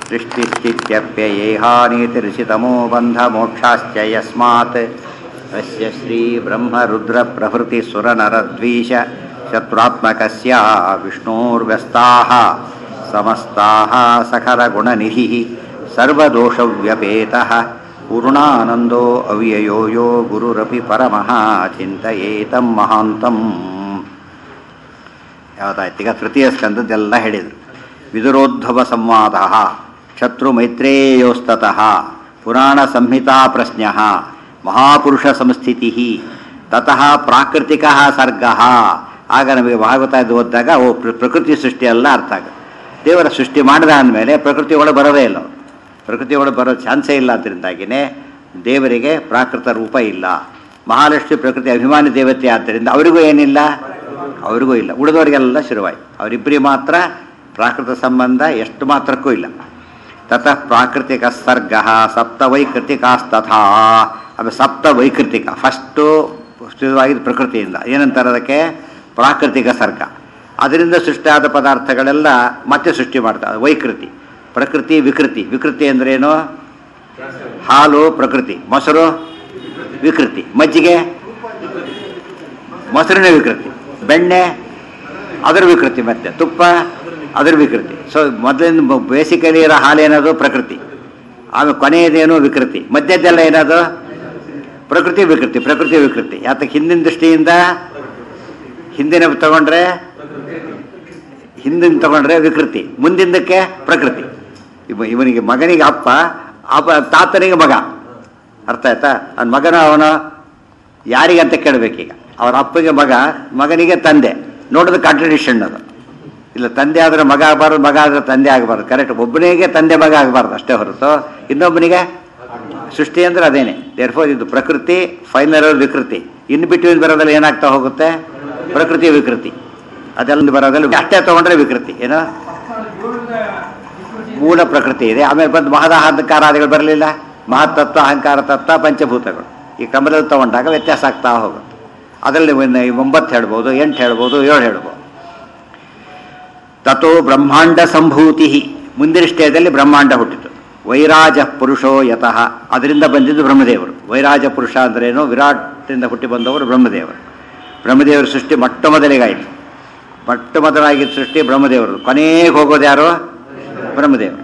सृष्टिस्थित्यप्ययेहानीतिर्षितमो बन्धमोक्षाश्च यस्मात् अस्य श्रीब्रह्मरुद्रप्रभृतिसुरनरद्वीष शत्रुत्मकस्य विष्णोर्व्यस्ताः समस्ताः सकलगुणनिधिः सर्वदोषव्यपेतः पूर्णानन्दो अव्ययो यो गुरुरपि परमः ಚಿಂತಯೇತಂ ಮಹಾಂತಂ ಯಾವುದಾಯ್ತು ಈಗ ತೃತೀಯ ಸ್ಕಂದದ್ದೆಲ್ಲ ಹೇಳಿದರು ವಿದುರೋದ್ಭವ ಸಂವಾದ ಶತ್ರು ಮೈತ್ರೇಯೋಸ್ತತಃ ಪುರಾಣ ಸಂಹಿತಾ ಪ್ರಶ್ನ ಮಹಾಪುರುಷ ಸಂಸ್ಥಿತಿ ತತಃ ಪ್ರಾಕೃತಿಕ ಸರ್ಗ ಆಗ ನಮಗೆ ಭಾಗವತ ಇದು ಓದಿದಾಗ ಓ ಪ್ರ- ಪ್ರಕೃತಿ ಸೃಷ್ಟಿ ಎಲ್ಲ ಅರ್ಥ ಆಗುತ್ತೆ ದೇವರ ಸೃಷ್ಟಿ ಮಾಡಿದ ಅಂದಮೇಲೆ ಪ್ರಕೃತಿ ಒಳಗೆ ಬರೋದೇ ಇಲ್ಲ ಅವ್ರು. ಪ್ರಕೃತಿ ಒಳಗೆ ಬರೋ ಚಾನ್ಸೇ ಇಲ್ಲ ಅದರಿಂದಾಗಿಯೇ ದೇವರಿಗೆ ಪ್ರಾಕೃತ ರೂಪ ಇಲ್ಲ ಮಹಾಲಕ್ಷ್ಮಿ ಪ್ರಕೃತಿ ಅಭಿಮಾನಿ ದೇವತೆ ಆದ್ದರಿಂದ ಅವರಿಗೂ ಏನಿಲ್ಲ ಅವರಿಗೂ ಇಲ್ಲ ಉಳಿದವರಿಗೆಲ್ಲ ಶುರುವಾಯಿತು ಅವರಿಬ್ಬರಿಗೆ ಮಾತ್ರ ಪ್ರಾಕೃತ ಸಂಬಂಧ ಎಷ್ಟು ಮಾತ್ರಕ್ಕೂ ಇಲ್ಲ ತತಃ ಪ್ರಾಕೃತಿಕ ಸರ್ಗ ಸಪ್ತ ವೈಕೃತಿಕಾಸ್ತಥಾ ಆಮೇಲೆ ಸಪ್ತ ವೈಕೃತಿಕ ಫಸ್ಟು ಶುರುವಾಗಿದ್ದು ಪ್ರಕೃತಿಯಿಂದ ಏನಂತಾರೆ ಅದಕ್ಕೆ ಪ್ರಾಕೃತಿಕ ಸರ್ಗ ಅದರಿಂದ ಸೃಷ್ಟಿಯಾದ ಪದಾರ್ಥಗಳೆಲ್ಲ ಮತ್ತೆ ಸೃಷ್ಟಿ ಮಾಡ್ತಾರೆ ವೈಕೃತಿ ಪ್ರಕೃತಿ ವಿಕೃತಿ ವಿಕೃತಿ ಅಂದ್ರೇನು ಹಾಲು ಪ್ರಕೃತಿ ಮೊಸರು ವಿಕೃತಿ ಮಜ್ಜಿಗೆ ಮೊಸರಿನ ವಿಕೃತಿ ಬೆಣ್ಣೆ ಅದರ ವಿಕೃತಿ ಮತ್ತೆ ತುಪ್ಪ ಅದರ ವಿಕೃತಿ ಸೊ ಮೊದಲಿನ ಬೇಸಿಕಲಿ ಇರೋ ಹಾಲೇನದು ಪ್ರಕೃತಿ ಆಮೇಲೆ ಕೊನೆಯದೇನು ವಿಕೃತಿ ಮಧ್ಯದ್ದೆಲ್ಲ ಏನದು ಪ್ರಕೃತಿ ವಿಕೃತಿ ಪ್ರಕೃತಿ ವಿಕೃತಿ ಯಾತಕ್ಕೆ ಹಿಂದಿನ ದೃಷ್ಟಿಯಿಂದ ಹಿಂದಿನ ತಗೊಂಡ್ರೆ ಹಿಂದಿನ ತಗೊಂಡ್ರೆ ವಿಕೃತಿ ಮುಂದಿಂದಕ್ಕೆ ಪ್ರಕೃತಿ ಇವ ಇವನಿಗೆ ಮಗನಿಗೆ ಅಪ್ಪ ಅಪ್ಪ ತಾತನಿಗೆ ಮಗ ಅರ್ಥ ಆಯ್ತಾ ಅವನ ಮಗನ ಅವನು ಯಾರಿಗೆ ಅಂತ ಕೇಳಬೇಕೀಗ ಅವರ ಅಪ್ಪಗೆ ಮಗ ಮಗನಿಗೆ ತಂದೆ ನೋಡೋದು ಕಾಂಟ್ರಡಿಕ್ಷನ್ ಅದು ಇಲ್ಲ ತಂದೆ ಆದರೆ ಮಗ ಆಗಬಾರ್ದು ಮಗ ಆದರೆ ತಂದೆ ಆಗಬಾರ್ದು ಕರೆಕ್ಟ್ ಒಬ್ಬನಿಗೆ ತಂದೆ ಮಗ ಆಗಬಾರ್ದು ಅಷ್ಟೇ ಹೊರತು ಇನ್ನೊಬ್ಬನಿಗೆ ಸೃಷ್ಟಿ ಅಂದ್ರೆ ಅದೇನೆ ದೇರ್ಫೋರ್ ಇದು ಪ್ರಕೃತಿ ಫೈನಲ್ ವಿಕೃತಿ ಇನ್ ಬಿಟ್ವೀನ್ ಬರೋದ್ರಲ್ಲಿ ಏನಾಗ್ತಾ ಹೋಗುತ್ತೆ ಪ್ರಕೃತಿ ವಿಕೃತಿ ಅದೆಲ್ಲ ಬರೋದ್ರಲ್ಲಿ ಅಷ್ಟೇ ತಗೊಂಡ್ರೆ ವಿಕೃತಿ ಏನೋ ಮೂಲ ಪ್ರಕೃತಿ ಇದೆ ಆಮೇಲೆ ಬಂದು ಮಹದ ಅಹಂಕಾರಾದಿಗಳು ಬರಲಿಲ್ಲ ಮಹತ್ತತ್ವ ಅಹಂಕಾರ ತತ್ವ ಪಂಚಭೂತಗಳು ಈ ಕ್ರಮದಲ್ಲಿ ತಗೊಂಡಾಗ ವ್ಯತ್ಯಾಸ ಆಗ್ತಾ ಹೋಗುತ್ತೆ ಅದರಲ್ಲಿ ಒಂದು ಒಂಬತ್ತು ಹೇಳ್ಬೋದು ಎಂಟು ಹೇಳ್ಬೋದು ಏಳು ಹೇಳ್ಬೋದು ತಥೋ ಬ್ರಹ್ಮಾಂಡ ಸಂಭೂತಿ ಮುಂದಿನ ಸ್ಟೇಜಲ್ಲಿ ಬ್ರಹ್ಮಾಂಡ ಹುಟ್ಟಿತು ವೈರಾಜ ಪುರುಷೋ ಯತಃ ಅದರಿಂದ ಬಂದಿದ್ದು ಬ್ರಹ್ಮದೇವರು ವೈರಾಜ ಪುರುಷ ಅಂದ್ರೇನು ವಿರಾಟ್ರಿಂದ ಹುಟ್ಟಿ ಬಂದವರು ಬ್ರಹ್ಮದೇವರು ಬ್ರಹ್ಮದೇವರ ಸೃಷ್ಟಿ ಮೊಟ್ಟ ಮೊದಲಿಗಾಯಿತು ಮೊಟ್ಟ ಮೊದಲಾಗಿದ್ದ ಸೃಷ್ಟಿ ಬ್ರಹ್ಮದೇವರು ಕೊನೆಗೆ ಹೋಗೋದು ಯಾರು ಬ್ರಹ್ಮದೇವರು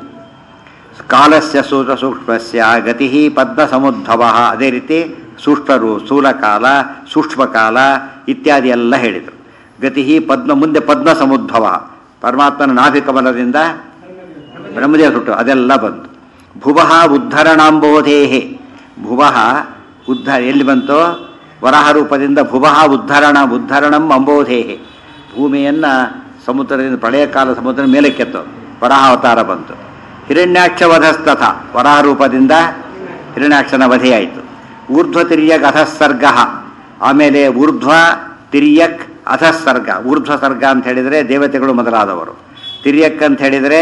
ಕಾಲಸ್ಯ ಸೂತ್ರ ಸೂಕ್ಷ್ಮಸ್ಯ ಗತಿ ಪದ್ಮ ಸಮುದ್ಭವ ಅದೇ ರೀತಿ ಸೂಕ್ಷ್ಮರು ಸ್ಥೂಲಕಾಲ ಸೂಕ್ಷ್ಮಕಾಲ ಇತ್ಯಾದಿ ಎಲ್ಲ ಹೇಳಿದರು ಗತಿ ಪದ್ಮ ಮುಂದೆ ಪದ್ಮ ಸಮುದ್ಭವ ಪರಮಾತ್ಮನ ನಾಭಿಕಮಲದಿಂದ ಬ್ರಹ್ಮದೇವ ಹುಟ್ಟು ಅದೆಲ್ಲ ಬಂತು ಭುವಃ ಉದ್ಧರಣಾಂಬೋಧೇಹೆ ಭುವಃ ಉದ್ಧ ಎಲ್ಲಿ ಬಂತು ವರಾಹ ರೂಪದಿಂದ ಭುವಃ ಉದ್ಧರಣ ಉದ್ಧರಣಂ ಅಂಬೋಧೇಹೆ ಭೂಮಿಯನ್ನು ಸಮುದ್ರದಿಂದ ಪ್ರಳಯ ಕಾಲ ಸಮುದ್ರ ಮೇಲಕ್ಕೆತ್ತು ವರಾಹ ಅವತಾರ ಬಂತು ಹಿರಣ್ಯಾಕ್ಷ ವಧಸ್ತಥ ವರಾಹ ರೂಪದಿಂದ ಹಿರಣ್ಯಾಕ್ಷನ ವಧೆಯಾಯಿತು ಊರ್ಧ್ವ ತಿರ್ಯಕ್ ಅಧಸ್ಸರ್ಗ ಆಮೇಲೆ ಊರ್ಧ್ವ ತಿರ್ಯಕ್ ಅಧಸ್ಸರ್ಗ ಊರ್ಧ್ವ ಸರ್ಗ ಅಂತ ಹೇಳಿದರೆ ದೇವತೆಗಳು ಮೊದಲಾದವರು ತಿರ್ಯಕ್ ಅಂತ ಹೇಳಿದರೆ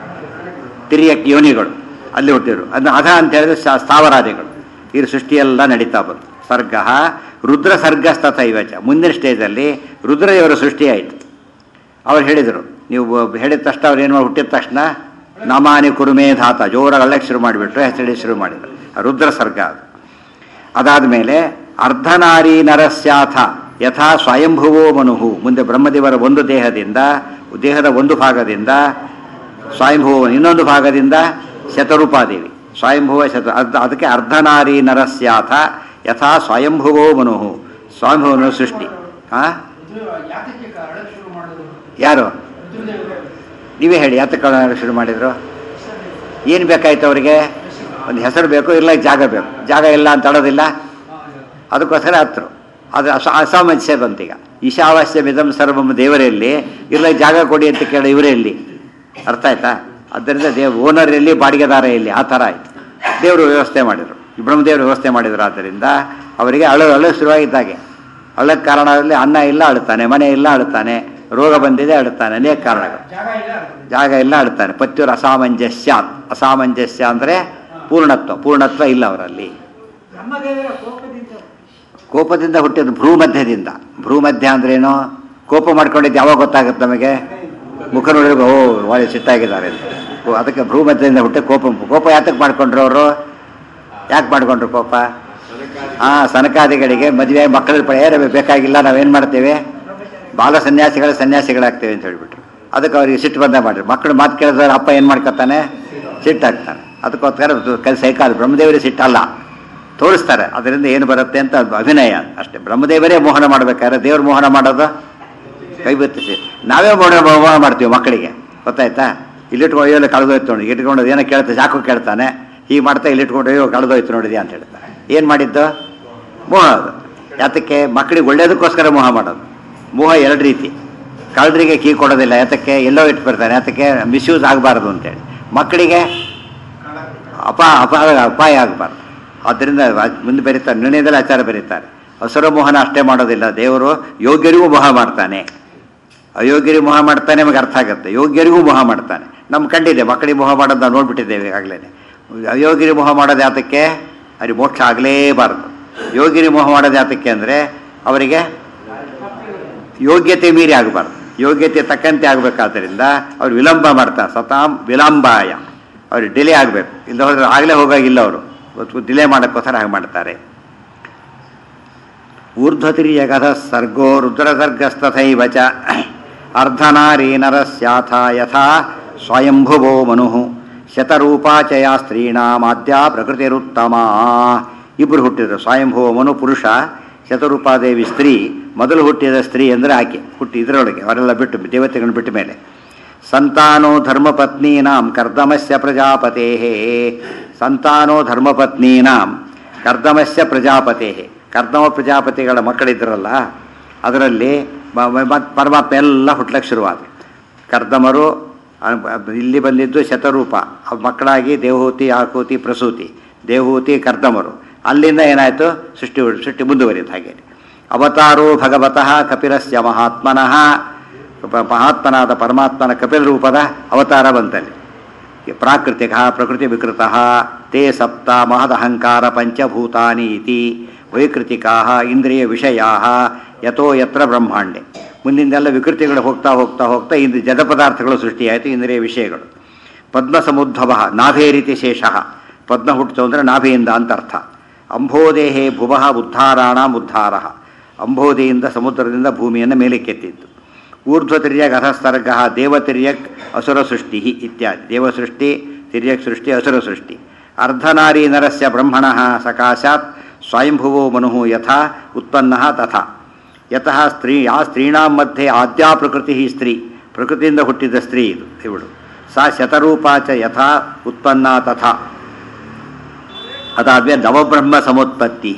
ತಿರ್ಯಕ್ ಯೋನಿಗಳು ಅಲ್ಲಿ ಹುಟ್ಟಿರು ಅದನ್ನ ಅಧ ಅಂತ ಹೇಳಿದ್ರೆ ಶಾ- ಸ್ಥಾವರಾದಿಗಳು ಈ ಸೃಷ್ಟಿಯೆಲ್ಲ ನಡೀತಾ ಬಂತು ಸರ್ಗ ರುದ್ರ ಸರ್ಗಸ್ತಥ ಇವಚ ಮುಂದಿನ ಸ್ಟೇಜಲ್ಲಿ ರುದ್ರದೇವರ ಸೃಷ್ಟಿಯಾಯಿತು ಅವ್ರು ಹೇಳಿದರು ನೀವು ಹೇಳಿದ ತಕ್ಷಣ ಅವ್ರು ಏನು ಮಾಡಿ ಹುಟ್ಟಿದ ತಕ್ಷಣ ನಮಾನಿ ಕುರುಮೇ ಧಾತ ಜೋರಾಗಿ ಅಳ್ಳಕ್ಕೆ ಶುರು ಮಾಡಿಬಿಟ್ರು ಹೆಸರಿ ಶುರು ಮಾಡಿದರು ಆ ರುದ್ರ ಸರ್ಗ ಅದು ಅದಾದ ಮೇಲೆ ಅರ್ಧನಾರಿ ನರಸ್ಯಾಥ ಯಥಾ ಸ್ವಯಂಭುವೋ ಮನುಹು ಮುಂದೆ ಬ್ರಹ್ಮದೇವರ ಒಂದು ದೇಹದಿಂದ ದೇಹದ ಒಂದು ಭಾಗದಿಂದ ಸ್ವಯಂಭುವ ಇನ್ನೊಂದು ಭಾಗದಿಂದ ಶತರೂಪಾದೇವಿ ಸ್ವಯಂಭುವ ಶತ ಅರ್ಧ ಅದಕ್ಕೆ ಅರ್ಧನಾರಿ ನರಸ್ಯಾಥ ಯಥಾ ಸ್ವಯಂಭುವೋ ಮನುಹು ಸ್ವಯಂಭುವನ ಸೃಷ್ಟಿ ಆ ಇದು ಯಾತಕ್ಕೆ ಹರಡಕ್ಕೆ ಶುರು ಮಾಡೋದು ಯಾರು ರುದ್ರದೇವರು ನೀವೇ ಹೇಳಿ ಯಾತಕ್ಕೆ ಕನ್ನಡ ಶುರು ಮಾಡಿದ್ರು ಏನು ಬೇಕಾಯ್ತು ಅವರಿಗೆ ಒಂದು ಹೆಸರು ಬೇಕು ಇಲ್ಲ ಜಾಗ ಬೇಕು ಜಾಗ ಇಲ್ಲ ಅಂತ ಅಳೋದಿಲ್ಲ ಅದಕ್ಕೋಸ್ಕರ ಹತ್ರು ಅದು ಅಸ ಅಸಾಮಂಜಸ್ಯ ಬಂತೀಗ ಈಶಾವಾಸ್ಯ ಮಿದಂ ಸರ್ವಂ ದೇವರಲ್ಲಿ ಇಲ್ಲ ಜಾಗ ಕೊಡಿ ಅಂತ ಕೇಳಿ ಇವರೇ ಇಲ್ಲಿ ಅರ್ಥ ಆಯ್ತಾ ಆದ್ದರಿಂದ ದೇವ್ ಓನರ್ ಎಲ್ಲಿ ಬಾಡಿಗೆದಾರ ಎಲ್ಲಿ ಆ ಥರ ಆಯ್ತು ದೇವರು ವ್ಯವಸ್ಥೆ ಮಾಡಿದರು ಬ್ರಹ್ಮದೇವರು ವ್ಯವಸ್ಥೆ ಮಾಡಿದರು ಆದ್ದರಿಂದ ಅವರಿಗೆ ಅಳು ಅಳು ಶುರುವಾಗಿದ್ದಾಗೆ ಅಳ್ಳಕ್ಕೆ ಕಾರಣದಲ್ಲಿ ಅನ್ನ ಇಲ್ಲ ಅಳುತ್ತಾನೆ ಮನೆ ಇಲ್ಲ ಅಳುತ್ತಾನೆ ರೋಗ ಬಂದಿದೆ ಅಳುತ್ತಾನೆ ಅನೇಕ ಕಾರಣಗಳು ಜಾಗ ಇಲ್ಲ ಜಾಗ ಎಲ್ಲ ಅಳ್ತಾನೆ ಪತ್ಯುರ ಅಸಾಮಂಜಸ್ಯ ಅಸಾಮಂಜಸ್ಯ ಅಂದರೆ ಪೂರ್ಣತ್ವ ಪೂರ್ಣತ್ವ ಇಲ್ಲ ಅವರಲ್ಲಿ ಬ್ರಹ್ಮದೇವರ ಕೋಪದಿಂದ ಕೋಪದಿಂದ ಹುಟ್ಟಿದ ಭ್ರೂಮಧ್ಯದಿಂದ ಭ್ರೂಮಧ್ಯ ಅಂದ್ರೇನು ಕೋಪ ಮಾಡ್ಕೊಂಡಿದ್ದು ಯಾವಾಗ ಗೊತ್ತಾಗುತ್ತೆ ನಮಗೆ ಮುಖ ನೋಡಿದ್ರೆ ಓ ಒಳ್ಳೆ ಸಿಟ್ಟಾಗಿದ್ದಾರೆ ಅಂತ ಅದಕ್ಕೆ ಭ್ರೂಮಧ್ಯದಿಂದ ಹುಟ್ಟೆ ಕೋಪ ಕೋಪ ಯಾತಕ್ಕೆ ಮಾಡ್ಕೊಂಡ್ರು ಅವರು ಯಾಕೆ ಮಾಡ್ಕೊಂಡ್ರು ಕೋಪ ಹಾ ಸನಕಾದಿಗಳಿಗೆ ಮದುವೆ ಮಕ್ಕಳ ಪಡೆಯ ಬೇಕಾಗಿಲ್ಲ ನಾವೇನು ಮಾಡ್ತೇವೆ ಬಾಲ ಸನ್ಯಾಸಿಗಳ ಸನ್ಯಾಸಿಗಳಾಗ್ತೇವೆ ಅಂತ ಹೇಳ್ಬಿಟ್ರು ಅದಕ್ಕೆ ಅವ್ರಿಗೆ ಸಿಟ್ಟು ಬಂದ ಮಾಡ್ರಿ ಮಕ್ಕಳು ಮಾತು ಕೇಳಿದ್ರೆ ಅಪ್ಪ ಏನು ಮಾಡ್ಕೊತಾನೆ ಸಿಟ್ಟಾಗ್ತಾನೆ ಅದಕ್ಕೋಸ್ಕರ ಕೈ ಸೈಕಾಲ ಬ್ರಹ್ಮದೇವರಿಗೆ ಸಿಟ್ಟಲ್ಲ ತೋರಿಸ್ತಾರೆ ಅದರಿಂದ ಏನು ಬರುತ್ತೆ ಅಂತ ಅದು ಅಭಿನಯ ಅಷ್ಟೇ ಬ್ರಹ್ಮದೇವರೇ ಮೋಹನ ಮಾಡ್ಬೇಕಾದ್ರೆ ದೇವ್ರ ಮೋಹನ ಮಾಡೋದು ಕೈ ಬತ್ತಿಸಿ ನಾವೇ ಮೋಹನ ಮೋಹನ ಮಾಡ್ತೀವಿ ಮಕ್ಕಳಿಗೆ ಗೊತ್ತಾಯ್ತಾ ಇಲ್ಲಿಟ್ಕೊಂಡು ಅಯ್ಯೋ ಕಳೆದೋಯ್ತು ನೋಡಿ ಇಟ್ಕೊಂಡು ಏನೋ ಕೇಳ್ತಾ ಸಾಕು ಕೇಳ್ತಾನೆ ಹೀಗೆ ಮಾಡ್ತಾ ಇಲ್ಲಿಟ್ಕೊಂಡು ಅಯ್ಯೋ ಕಳೆದೋಯ್ತು ನೋಡಿದ್ಯಾ ಅಂತ ಹೇಳ್ತಾನೆ ಏನು ಮಾಡಿದ್ದು ಮೋಹ ಅದು ಯಾತಕ್ಕೆ ಮಕ್ಕಳಿಗೆ ಒಳ್ಳೇದಕ್ಕೋಸ್ಕರ ಮೋಹ ಮಾಡೋದು ಮೋಹ ಎರಡು ರೀತಿ ಕಳ್ಳರಿಗೆ ಕೀ ಕೊಡೋದಿಲ್ಲ ಯಾತಕ್ಕೆ ಎಲ್ಲೋ ಇಟ್ಬಿಡ್ತಾನೆ ಯಾತಕ್ಕೆ ಮಿಸ್ಯೂಸ್ ಆಗಬಾರ್ದು ಅಂತೇಳಿ ಮಕ್ಕಳಿಗೆ ಅಪ ಅಪ ಅಪಾಯ ಆಗಬಾರ್ದು ಆದ್ದರಿಂದ ಮುಂದೆ ಬರೀತಾರೆ ನಿರ್ಣಯದಲ್ಲಿ ಆಚಾರ ಬರೀತಾರೆ ಹಸುರ ಮೋಹನ ಅಷ್ಟೇ ಮಾಡೋದಿಲ್ಲ ದೇವರು ಯೋಗ್ಯರಿಗೂ ಮೋಹ ಮಾಡ್ತಾನೆ ಅಯೋಗ್ಯರಿಗೂ ಮೋಹ ಮಾಡ್ತಾನೆ ನಮಗೆ ಅರ್ಥ ಆಗುತ್ತೆ ಯೋಗ್ಯರಿಗೂ ಮೋಹ ಮಾಡ್ತಾನೆ ನಮ್ಮ ಕಂಡಿದೆ ಮಕ್ಕಳಿಗೆ ಮೋಹ ಮಾಡೋದು ನಾವು ನೋಡ್ಬಿಟ್ಟಿದ್ದೇವೆ ಈಗಾಗಲೇ ಅಯೋಗ್ಯರಿ ಮೋಹ ಮಾಡೋದು ಯಾತಕ್ಕೆ ಅವ್ರಿಗೆ ಮೋಕ್ಷ ಆಗಲೇಬಾರದು ಯೋಗ್ಯರಿ ಮೋಹ ಮಾಡೋದು ಯಾತಕ್ಕೆ ಅಂದರೆ ಅವರಿಗೆ ಯೋಗ್ಯತೆ ಮೀರಿ ಆಗಬಾರ್ದು ಯೋಗ್ಯತೆ ತಕ್ಕಂತೆ ಆಗಬೇಕಾದ್ದರಿಂದ ಅವ್ರು ವಿಳಂಬ ಮಾಡ್ತಾರೆ ಸತಾಂ ವಿಳಂಬಾಯ ಅವ್ರಿಗೆ ಡಿಲೇ ಆಗಬೇಕು ಇಲ್ಲ ಹೋದ್ರೆ ಆಗಲೇ ಹೋಗಾಗಿಲ್ಲ ಅವರು ಡಿಲೇ ಮಾಡೋಕ್ಕೋಸ್ಕರ ಹಾಗೆ ಮಾಡ್ತಾರೆ ಊರ್ಧ್ವತಿರ್ಯಗಧ ಸರ್ಗೋ ರುದ್ರಸರ್ಗಸ್ತಥೈವ ಚ ಅರ್ಧನಾರೀನರಸ್ಯಾಥ ಯಥಾ ಸ್ವಯಂಭುವೋ ಮನು ಶತರೂಪಾ ಚ ಯಾ ಸ್ತ್ರೀಣಾಮಾದ್ಯ ಪ್ರಕೃತಿರುತ್ತಮ ಇಬ್ಬರು ಹುಟ್ಟಿದ್ರು ಸ್ವಯಂಭುವ ಮನು ಪುರುಷ ಶತರೂಪಾದೇವಿ ಸ್ತ್ರೀ ಮೊದಲು ಹುಟ್ಟಿದ ಸ್ತ್ರೀ ಅಂದರೆ ಆಕೆ ಹುಟ್ಟಿ ಇದರೊಳಗೆ ಅವರೆಲ್ಲ ಬಿಟ್ಟು ದೇವತೆಗಳನ್ನು ಬಿಟ್ಟ ಮೇಲೆ ಸಂತಾನೋ ಧರ್ಮಪತ್ನೀನಾಂ ಕರ್ದಮಸ್ಯ ಪ್ರಜಾಪತೆ ಸಂತಾನೋ ಧರ್ಮಪತ್ನೀನಾಂ ಕರ್ದಮಸ್ಯ ಪ್ರಜಾಪತೆ ಕರ್ದಮ ಪ್ರಜಾಪತಿಗಳ ಮಕ್ಕಳಿದ್ರಲ್ಲ ಅದರಲ್ಲಿ ಮ- ಮ- ಮತ್ ಪರಮಾತ್ಮ ಎಲ್ಲ ಹುಟ್ಲಕ್ಕೆ ಶುರುವಾದರು ಕರ್ದಮರು ಅ- ಅ- ಇಲ್ಲಿ ಬಂದಿದ್ದು ಶತರೂಪ ಅವ್ ಮಕ್ಕಳಾಗಿ ದೇವಹೂತಿ ಆಕೂತಿ ಪ್ರಸೂತಿ ದೇವಹೂತಿ ಕರ್ದಮರು ಅಲ್ಲಿಂದ ಏನಾಯಿತು ಸೃಷ್ಟಿ ಸೃಷ್ಟಿ ಮುಂದುವರಿತು ಹಾಗೆ ಅವತಾರೋ ಭಗವತಃ ಕಪಿಲಸ್ಯ ಮಹಾತ್ಮನಃ ಪ- ಮಹಾತ್ಮನಾದ ಪರಮಾತ್ಮನ ಕಪಿಲ ರೂಪದ ಅವತಾರ ಬಂತಲ್ಲಿ ಪ್ರಾಕೃತಿಕ ಪ್ರಕೃತಿ ವಿಕೃತ ತೇ ಸಪ್ತ ಮಹದಹಂಕಾರ ಪಂಚಭೂತಾನಿ ಇತಿ ವೈಕೃತಿಕಾ ಇಂದ್ರಿಯ ವಿಷಯಾ ಯಥೋ ಯತ್ರ ಬ್ರಹ್ಮಾಂಡೆ ಮುಂದಿಂದೆಲ್ಲ ವಿಕೃತಿಗಳು ಹೋಗ್ತಾ ಹೋಗ್ತಾ ಹೋಗ್ತಾ ಇಂದು ಜಡ ಪದಾರ್ಥಗಳು ಸೃಷ್ಟಿಯಾಯಿತು ಇಂದ್ರಿಯ ವಿಷಯಗಳು ಪದ್ಮ ಸಮುದ್ಭವ ನಾಭೇ ರೀತಿ ಶೇಷ ಪದ್ಮ ಹುಟ್ಟಿತು ಅಂದರೆ ನಾಭೆಯಿಂದ ಅಂತ ಅರ್ಥ ಅಂಬೋದೇಹೇ ಭುವಃ ಉದ್ಧಾರಾಣ ಉದ್ಧಾರ ಅಂಬೋದಿಯಿಂದ ಸಮುದ್ರದಿಂದ ಭೂಮಿಯನ್ನು ಮೇಲಕ್ಕೆತ್ತಿತ್ತು ಊರ್ಧ್ವತಿರ್ಯಕ್ ಅಧಸ್ತರ್ಗ ದೇವತಿರ್ಯಕ್ ಅಸುರ ಸೃಷ್ಟಿ ಇತ್ಯಾದಿ ದೇವಸೃಷ್ಟಿ ತಿರ್ಯಕ್ ಸೃಷ್ಟಿ ಅಸುರ ಸೃಷ್ಟಿ ಅರ್ಧನಾರಿ ನರಸ್ಯ ಬ್ರಹ್ಮಣ ಸಕಾಶಾತ್ ಸ್ವಯಂಭುವೋ ಮನು ಯಥಾ ಉತ್ಪನ್ನ ತಥಾ ಯತಃ ಸ್ತ್ರೀ ಆ ಸ್ತ್ರೀಣಾಂ ಮಧ್ಯೆ ಆದ್ಯಾ ಪ್ರಕೃತಿ ಸ್ತ್ರೀ ಪ್ರಕೃತಿಯಿಂದ ಹುಟ್ಟಿದ ಸ್ತ್ರೀ ಇದು ಇವಳು ಸಾ ಶತರೂಪಾ ಚ ಯಥಾ ಉತ್ಪನ್ನ ತಥಾ ಅದಾದ್ಮೇಲೆ ನವಬ್ರಹ್ಮ ಸಮುತ್ಪತ್ತಿ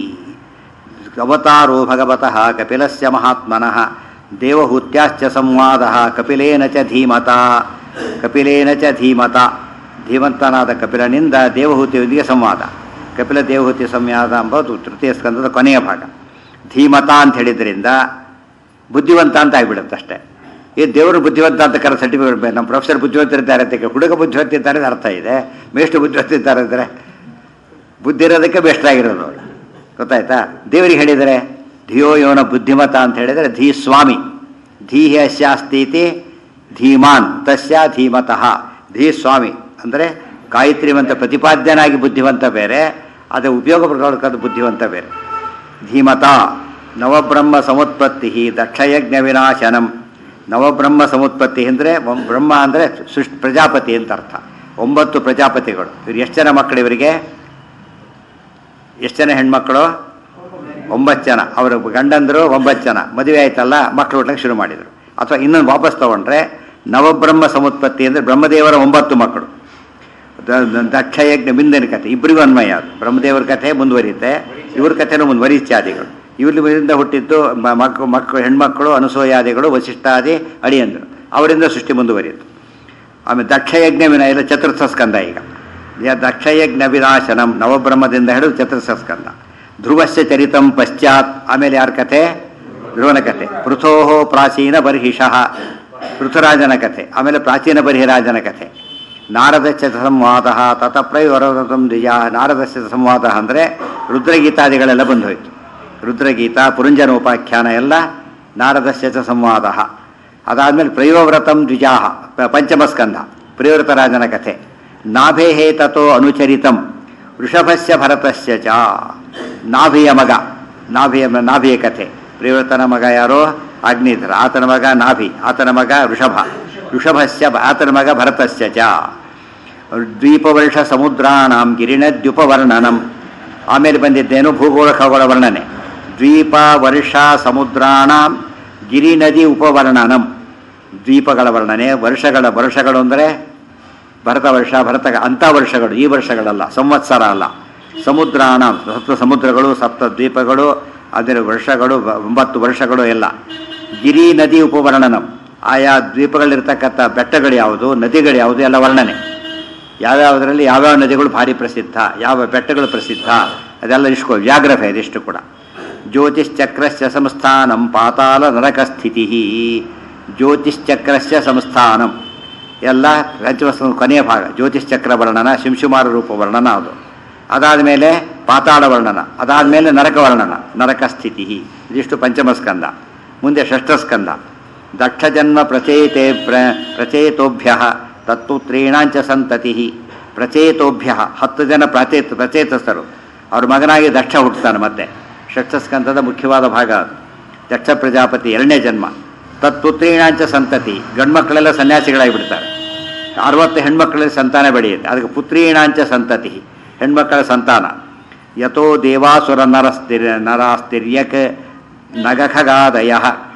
ಅವತಾರೋ ಭಗವತಃ ಕಪಿಲಸ್ಯ ಮಹಾತ್ಮನಃ ದೇವಹೂತ್ಯಾಶ್ಚ ಸಂವಾದ ಕಪಿಲೇನ ಚ ಧೀಮತ ಕಪಿಲೇನ ಚ ಧೀಮತ ಧೀಮಂತನಾದ ಕಪಿಲನಿಂದ ದೇವಹೂತಿಯೊಂದಿಗೆ ಸಂವಾದ ಕಪಿಲ ದೇವಹೂತಿ ಸಂವಾದ ಎಂಬುದು ತೃತೀಯ ಸ್ಕಂದದ ಕೊನೆಯ ಭಾಗ ಧೀಮತ ಅಂತ ಹೇಳಿದ್ರಿಂದ ಬುದ್ಧಿವಂತ ಅಂತ ಆಗಿಬಿಡುತ್ತೆ ಅಷ್ಟೇ ಈ ದೇವರು ಬುದ್ಧಿವಂತ ಅಂತ ಕರ ಸರ್ಟಿಫಿಕೇಟ್ ಬೇಕು ನಮ್ಮ ಪ್ರೊಫೆಸರ್ ಬುದ್ಧಿವಂತರಿದ್ದಾರೆ ಅಂತ ಹುಡುಗ ಬುದ್ಧಿವಂತಿದ್ದಾರೆ ಅಂತ ಅರ್ಥ ಇದೆ ಮೇಷ್ಟು ಬುದ್ಧಿವಂತಿದ್ದಾರೆ ಅಂದರೆ ಬುದ್ಧಿ ಇರೋದಕ್ಕೆ ಬೆಸ್ಟ್ ಆಗಿರೋದು ಅವ್ರು. ಗೊತ್ತಾಯ್ತಾ ದೇವರಿಗೆ ಹೇಳಿದರೆ ಧಿಯೋ ಯೋನ ಬುದ್ಧಿಮತ ಅಂತ ಹೇಳಿದರೆ ಧೀ ಸ್ವಾಮಿ ಧೀಹಿ ಅಸ್ಯಾಸ್ತೀತಿ ಧೀಮಾನ್ ತಸ್ಯ ಧೀಮತಃ ಧೀ ಸ್ವಾಮಿ ಅಂದರೆ ಗಾಯತ್ರಿವಂತ ಪ್ರತಿಪಾದ್ಯನಾಗಿ ಬುದ್ಧಿವಂತ ಬೇರೆ ಅದು ಉಪಯೋಗ ಪಡ್ಕೊಳ್ಳೋದು ಬುದ್ಧಿವಂತ ಬೇರೆ ಧೀಮತ ನವಬ್ರಹ್ಮ ಸಮುತ್ಪತ್ತಿ ದಕ್ಷಯಜ್ಞ ವಿನಾಶನಂ ನವಬ್ರಹ್ಮ ಸಮುತ್ಪತ್ತಿ ಅಂದರೆ ಬ್ರಹ್ಮ ಅಂದರೆ ಸೃಷ್ಟಿ ಪ್ರಜಾಪತಿ ಅಂತ ಅರ್ಥ ಒಂಬತ್ತು ಪ್ರಜಾಪತಿಗಳು ಇವ್ರು ಎಷ್ಟು ಜನ ಮಕ್ಕಳು ಇವರಿಗೆ ಎಷ್ಟು ಜನ ಹೆಣ್ಮಕ್ಳು ಒಂಬತ್ತು ಜನ ಅವರ ಗಂಡಂದರು ಒಂಬತ್ತು ಜನ ಮದುವೆ ಆಯ್ತಲ್ಲ ಮಕ್ಕಳು ಹುಟ್ಟಕ್ಕೆ ಶುರು ಮಾಡಿದರು ಅಥವಾ ಇನ್ನೊಂದು ವಾಪಸ್ ತಗೊಂಡ್ರೆ ನವಬ್ರಹ್ಮ ಸಮುತ್ಪತ್ತಿ ಅಂದರೆ ಬ್ರಹ್ಮದೇವರ ಒಂಬತ್ತು ಮಕ್ಕಳು ದ- ದ- ದಕ್ಷಯಜ್ಞ ಬಿಂದಿನ ಕಥೆ ಇಬ್ಬರಿಗೂ ಅನ್ವಯ ಅದು ಬ್ರಹ್ಮದೇವರ ಕಥೆ ಮುಂದುವರಿಯುತ್ತೆ ಇವ್ರ ಕಥೆನೂ ಮುಂದುವರಿ ಇತ್ಯಾದಿಗಳು ಇವರಿಂದ ಹುಟ್ಟಿದ್ದು ಮ- ಮಕ್ಕ ಮಕ್ಕಳು ಹೆಣ್ಮಕ್ಕಳು ಅನುಸೂಯಾದಿಗಳು ವಸಿಷ್ಠಾದಿ ಅಳಿಯಂದರು ಅವರಿಂದ ಸೃಷ್ಟಿ ಮುಂದುವರಿಯಿತು ಆಮೇಲೆ ದಕ್ಷಯಜ್ಞ ವಿನ ಇಲ್ಲ ಚತುರ್ಥ ಸ್ಕಂದ ಈಗ ಯ- ದಕ್ಷಯಜ್ಞ ವಿನಾಶನಂ ನವಬ್ರಹ್ಮದಿಂದ ಹಿಡಿದು ಚತುರ್ಥ ಸ್ಕಂದ ಧ್ರುವಸ್ಯ ಚರಿತಂ ಪಶ್ಚಾತ್ ಆಮೇಲೆ ಯಾರ ಕಥೆ ಧ್ರುವನ ಕಥೆ ಪೃಥೋ ಪ್ರಾಚೀನ ಬರ್ಹಿಷಃ ಪೃಥುರಾಜನ ಕಥೆ ಆಮೇಲೆ ಪ್ರಾಚೀನ ಬರ್ಹಿರಾಜನ ಕಥೆ ನಾರದಸ್ಯ ಸಂವಾದ ತತ ಪ್ರಯೋರತಂ ದ್ವಿಜ ನಾರದಸ್ಯ ಸಂವಾದ ಅಂದರೆ ರುದ್ರಗೀತಾದಿಗಳೆಲ್ಲ ಬಂದು ಹೋಯಿತು ರುದ್ರಗೀತ ಪುರಂಜನೋಪಾಖ್ಯಾನ ಎಲ್ಲ ನಾರದಸ್ಯ ಚ ಸಂವಾದ ಅದಾದಮೇಲೆ ಪ್ರಯೋವ್ರತಂ ದ್ವಿಜಾಹ ಪ- ಪಂಚಮಸ್ಕಂಧ ಪ್ರಿಯವೃತರಾಜನ ಕಥೆ ನಾಭೇಹೇ ತಥೋ ಅನುಚರಿತಂ ವೃಷಭಸ್ಯ ಭರತಸ್ಯ ಚ ನಾಭಿಯ ಮಗ ನಾಭಿಯ ನಾಭಿಯ ಕಥೆ ಪ್ರಿಯವೃತನ ಮಗ ಯಾರೋ ಅಗ್ನಿಧರ ಆತನ ಮಗ ನಾಭಿ ಆತನ ಮಗ ವೃಷಭ ವೃಷಭಸ್ಯ ಆತನ ಮಗ ಭರತಸ್ಯ ಚ ದ್ವೀಪವರ್ಷ ಸಮುದ್ರಾಣಂ ಗಿರಿಣದ್ಯುಪವರ್ಣನಂ ಆಮೇಲೆ ಬಂದಿದ್ದೇನು ಭೂಗೋಳ ಖಗೋಳ ವರ್ಣನೆ ದ್ವೀಪ ವರ್ಷ ಸಮುದ್ರಾಣಂ ಗಿರಿ ನದಿ ಉಪವರ್ಣನಂ ದ್ವೀಪಗಳ ವರ್ಣನೆ ವರ್ಷಗಳ ವರ್ಷಗಳು ಅಂದರೆ ಭರತ ವರ್ಷ ಭರತ ಅಂಥ ವರ್ಷಗಳು ಈ ವರ್ಷಗಳಲ್ಲ ಸಂವತ್ಸರ ಅಲ್ಲ ಸಮುದ್ರಾಣ ಸಪ್ತ ಸಮುದ್ರಗಳು ಸಪ್ತ ದ್ವೀಪಗಳು ಅದರ ವರ್ಷಗಳು ಬ- ಒಂಬತ್ತು ವರ್ಷಗಳು ಎಲ್ಲ ಗಿರಿ ನದಿ ಉಪವರ್ಣನಂ ಆಯಾ ದ್ವೀಪಗಳಿರ್ತಕ್ಕಂಥ ಬೆಟ್ಟಗಳು ಯಾವುದು ನದಿಗಳು ಯಾವುದು ಎಲ್ಲ ವರ್ಣನೆ ಯಾವ್ಯಾವುದರಲ್ಲಿ ಯಾವ್ಯಾವ ನದಿಗಳು ಭಾರಿ ಪ್ರಸಿದ್ಧ ಯಾವ ಬೆಟ್ಟಗಳು ಪ್ರಸಿದ್ಧ ಅದೆಲ್ಲ ಇಷ್ಕೋ ವ್ಯಾಗ್ರಫೆ ಇದಿಷ್ಟು ಕೂಡ ಜ್ಯೋತಿಶ್ಚಕ್ರಸ್ಯ ಸಂಸ್ಥಾನಂ ಪಾತಾಳ ನರಕ ಸ್ಥಿತಿ ಜ್ಯೋತಿಶ್ಚಕ್ರಸ್ಯ ಸಂಸ್ಥಾನಂ ಎಲ್ಲ ಪಂಚಮಸ್ಕಂದ ಕೊನೆಯ ಭಾಗ ಜ್ಯೋತಿಶ್ಚಕ್ರ ವರ್ಣನ ಶಿಂಶುಮಾರ ರೂಪ ವರ್ಣನ ಅದು ಅದಾದ ಮೇಲೆ ಪಾತಾಳ ವರ್ಣನ ಅದಾದ ಮೇಲೆ ನರಕ ವರ್ಣನ ನರಕ ಸ್ಥಿತಿ ಇದಿಷ್ಟು ಪಂಚಮಸ್ಕಂದ ಮುಂದೆ ಷಷ್ಠಸ್ಕಂದ ದಕ್ಷಜನ್ಮ ಪ್ರಚೇತೆ ಪ್ರ ಪ್ರಚೇತೋಭ್ಯ ತತ್ಪುತ್ರೀಣಾಂಚ ಸಂತತಿ ಪ್ರಚೇತೋಭ್ಯ ಹತ್ತು ಜನ ಪ್ರಚೇತ ಪ್ರಚೇತಸ್ಥರು ಅವ್ರ ಮಗನಾಗಿ ದಕ್ಷ ಹುಟ್ಟುತ್ತಾನೆ ಮತ್ತೆ ಷಷ್ಠಸ್ಕಂದದ ಮುಖ್ಯವಾದ ಭಾಗ ಅದು ದಕ್ಷ ಪ್ರಜಾಪತಿ ಎರಡನೇ ಜನ್ಮ ತತ್ಪುತ್ರೀಣಾಂಚ ಸಂತತಿ ಗಂಡ್ಮಕ್ಕಳೆಲ್ಲ ಸನ್ಯಾಸಿಗಳಾಗಿ ಬಿಡ್ತಾರೆ ಅರವತ್ತು ಹೆಣ್ಮಕ್ಕಳಲ್ಲಿ ಸಂತಾನ ಬೆಳೆಯುತ್ತೆ ಅದಕ್ಕೆ ಪುತ್ರೀಣಾಂಚ ಸಂತತಿ ಹೆಣ್ಮಕ್ಕಳ ಸಂತಾನ ಯಥೋ ದೇವಾಸುರ ನರಸ್ತಿರ್ ನರಾಸ್ತಿರ್ಯಕ್ ನಗಖಗಾದಯ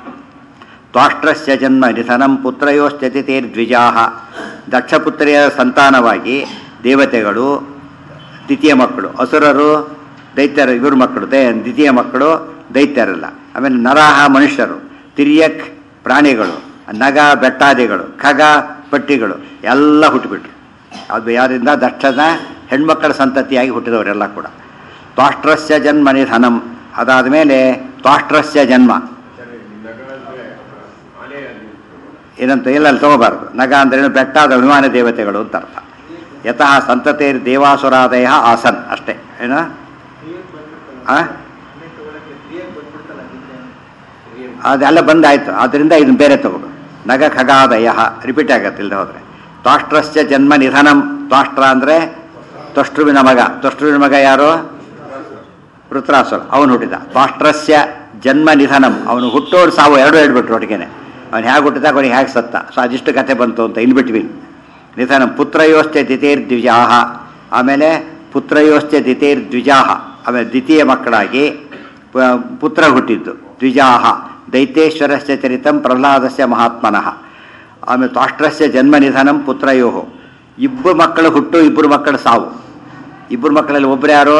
ತ್ವಾಷ್ಟ್ರಸ್ಯ ಜನ್ಮ ನಿಧನಂ ಪುತ್ರಯೋಶ್ಚತಿತೇರ್ದ್ವಿಜಾ ದಕ್ಷಪುತ್ರಿಯ ಸಂತಾನವಾಗಿ ದೇವತೆಗಳು ದ್ವಿತೀಯ ಮಕ್ಕಳು ಅಸುರರು ದೈತ್ಯರು ಇವ್ರ ಮಕ್ಕಳು ದೇ ದ್ವಿತೀಯ ಮಕ್ಕಳು ದೈತ್ಯರಲ್ಲ ಆಮೇಲೆ ನರಹ ಮನುಷ್ಯರು ತಿರ್ಯಕ್ ಪ್ರಾಣಿಗಳು ನಗ ಬೆಟ್ಟಾದಿಗಳು ಖಗ ಪಟ್ಟಿಗಳು ಎಲ್ಲ ಹುಟ್ಟುಬಿಟ್ರು ಅದು ಯಾರಿಂದ ದಕ್ಷನ ಹೆಣ್ಮಕ್ಕಳ ಸಂತತಿಯಾಗಿ ಹುಟ್ಟಿದವರೆಲ್ಲ ಕೂಡ ತ್ವಾಷ್ಟ್ರಸ್ಯ ಜನ್ಮ ನಿಧನಂ ಅದಾದ ಮೇಲೆ ತ್ವಾಷ್ಟ್ರಸ್ಯ ಜನ್ಮ ಏನಂತ ಇಲ್ಲ ಅಲ್ಲಿ ತಗೋಬಾರ್ದು ನಗ ಅಂದ್ರೆ ಬೆಟ್ಟಾದ ಅಭಿಮಾನ ದೇವತೆಗಳು ಅಂತ ಅರ್ಥ ಯತಃ ಸಂತತೇರ್ ದೇವಾಸುರಾದಯ ಆಸನ್ ಅಷ್ಟೇ ಏನ ಆ? ಅದೆಲ್ಲ ಬಂದಾಯ್ತು ಅದರಿಂದ ಇದನ್ನ ಬೇರೆ ತಗೋದು ನಗ ಖಗಾದಯ ರಿಪೀಟ್ ಆಗತ್ತೆ ಇಲ್ಲದೆ ಹೋದ್ರೆ ತ್ವಾಷ್ಟ್ರಸ್ಯ ಜನ್ಮ ನಿಧನಂ ತ್ವಾಷ್ಟ್ರ ಅಂದ್ರೆ ತ್ವಷ್ಟೃವಿನ ಮಗ ತ್ವಷ್ಟೃವಿನ ಮಗ ಯಾರು ವೃತ್ರಾಸುರ ಅವನು ಹುಟ್ಟಿದ ತ್ವಾಷ್ಟ್ರಸ್ಯ ಜನ್ಮ ನಿಧನಂ ಅವನು ಹುಟ್ಟೋರು ಸಾವು ಎರಡು ಹೇಳ್ಬಿಟ್ರು ಒಟ್ಟಿಗೆನೆ ಅವನು ಹೇಗೆ ಹುಟ್ಟಿದ ಅವನಿಗೆ ಹೇಗೆ ಸತ್ತ ಸೊ ಅದಿಷ್ಟು ಕತೆ ಬಂತು ಅಂತ ಇನ್ ಬಿಟ್ವೀನ್ ನಿಧನ ಪುತ್ರಯೋಶ್ಚ ದಿತೇರ್ ದ್ವಿಜಾಹ ಆಮೇಲೆ ಪುತ್ರಯೋಶ್ಚ ದಿತೇರ್ ದ್ವಿಜಾಹ ಆಮೇಲೆ ದ್ವಿತೀಯ ಮಕ್ಕಳಾಗಿ ಪ- ಪುತ್ರ ಹುಟ್ಟಿದ್ದು ದ್ವಿಜಾಹ ದೈತ್ಯೇಶ್ವರಸ್ಯ ಚರಿತಂ ಪ್ರಹ್ಲಾದಸ್ಯ ಮಹಾತ್ಮನಃ ಆಮೇಲೆ ತ್ವಾಷ್ಟ್ರಸ್ಯ ಜನ್ಮ ನಿಧನಂ ಪುತ್ರಯೋ ಇಬ್ಬರು ಮಕ್ಕಳು ಹುಟ್ಟು ಇಬ್ಬರು ಮಕ್ಕಳು ಸಾವು ಇಬ್ಬರು ಮಕ್ಕಳಲ್ಲಿ ಒಬ್ರು ಯಾರು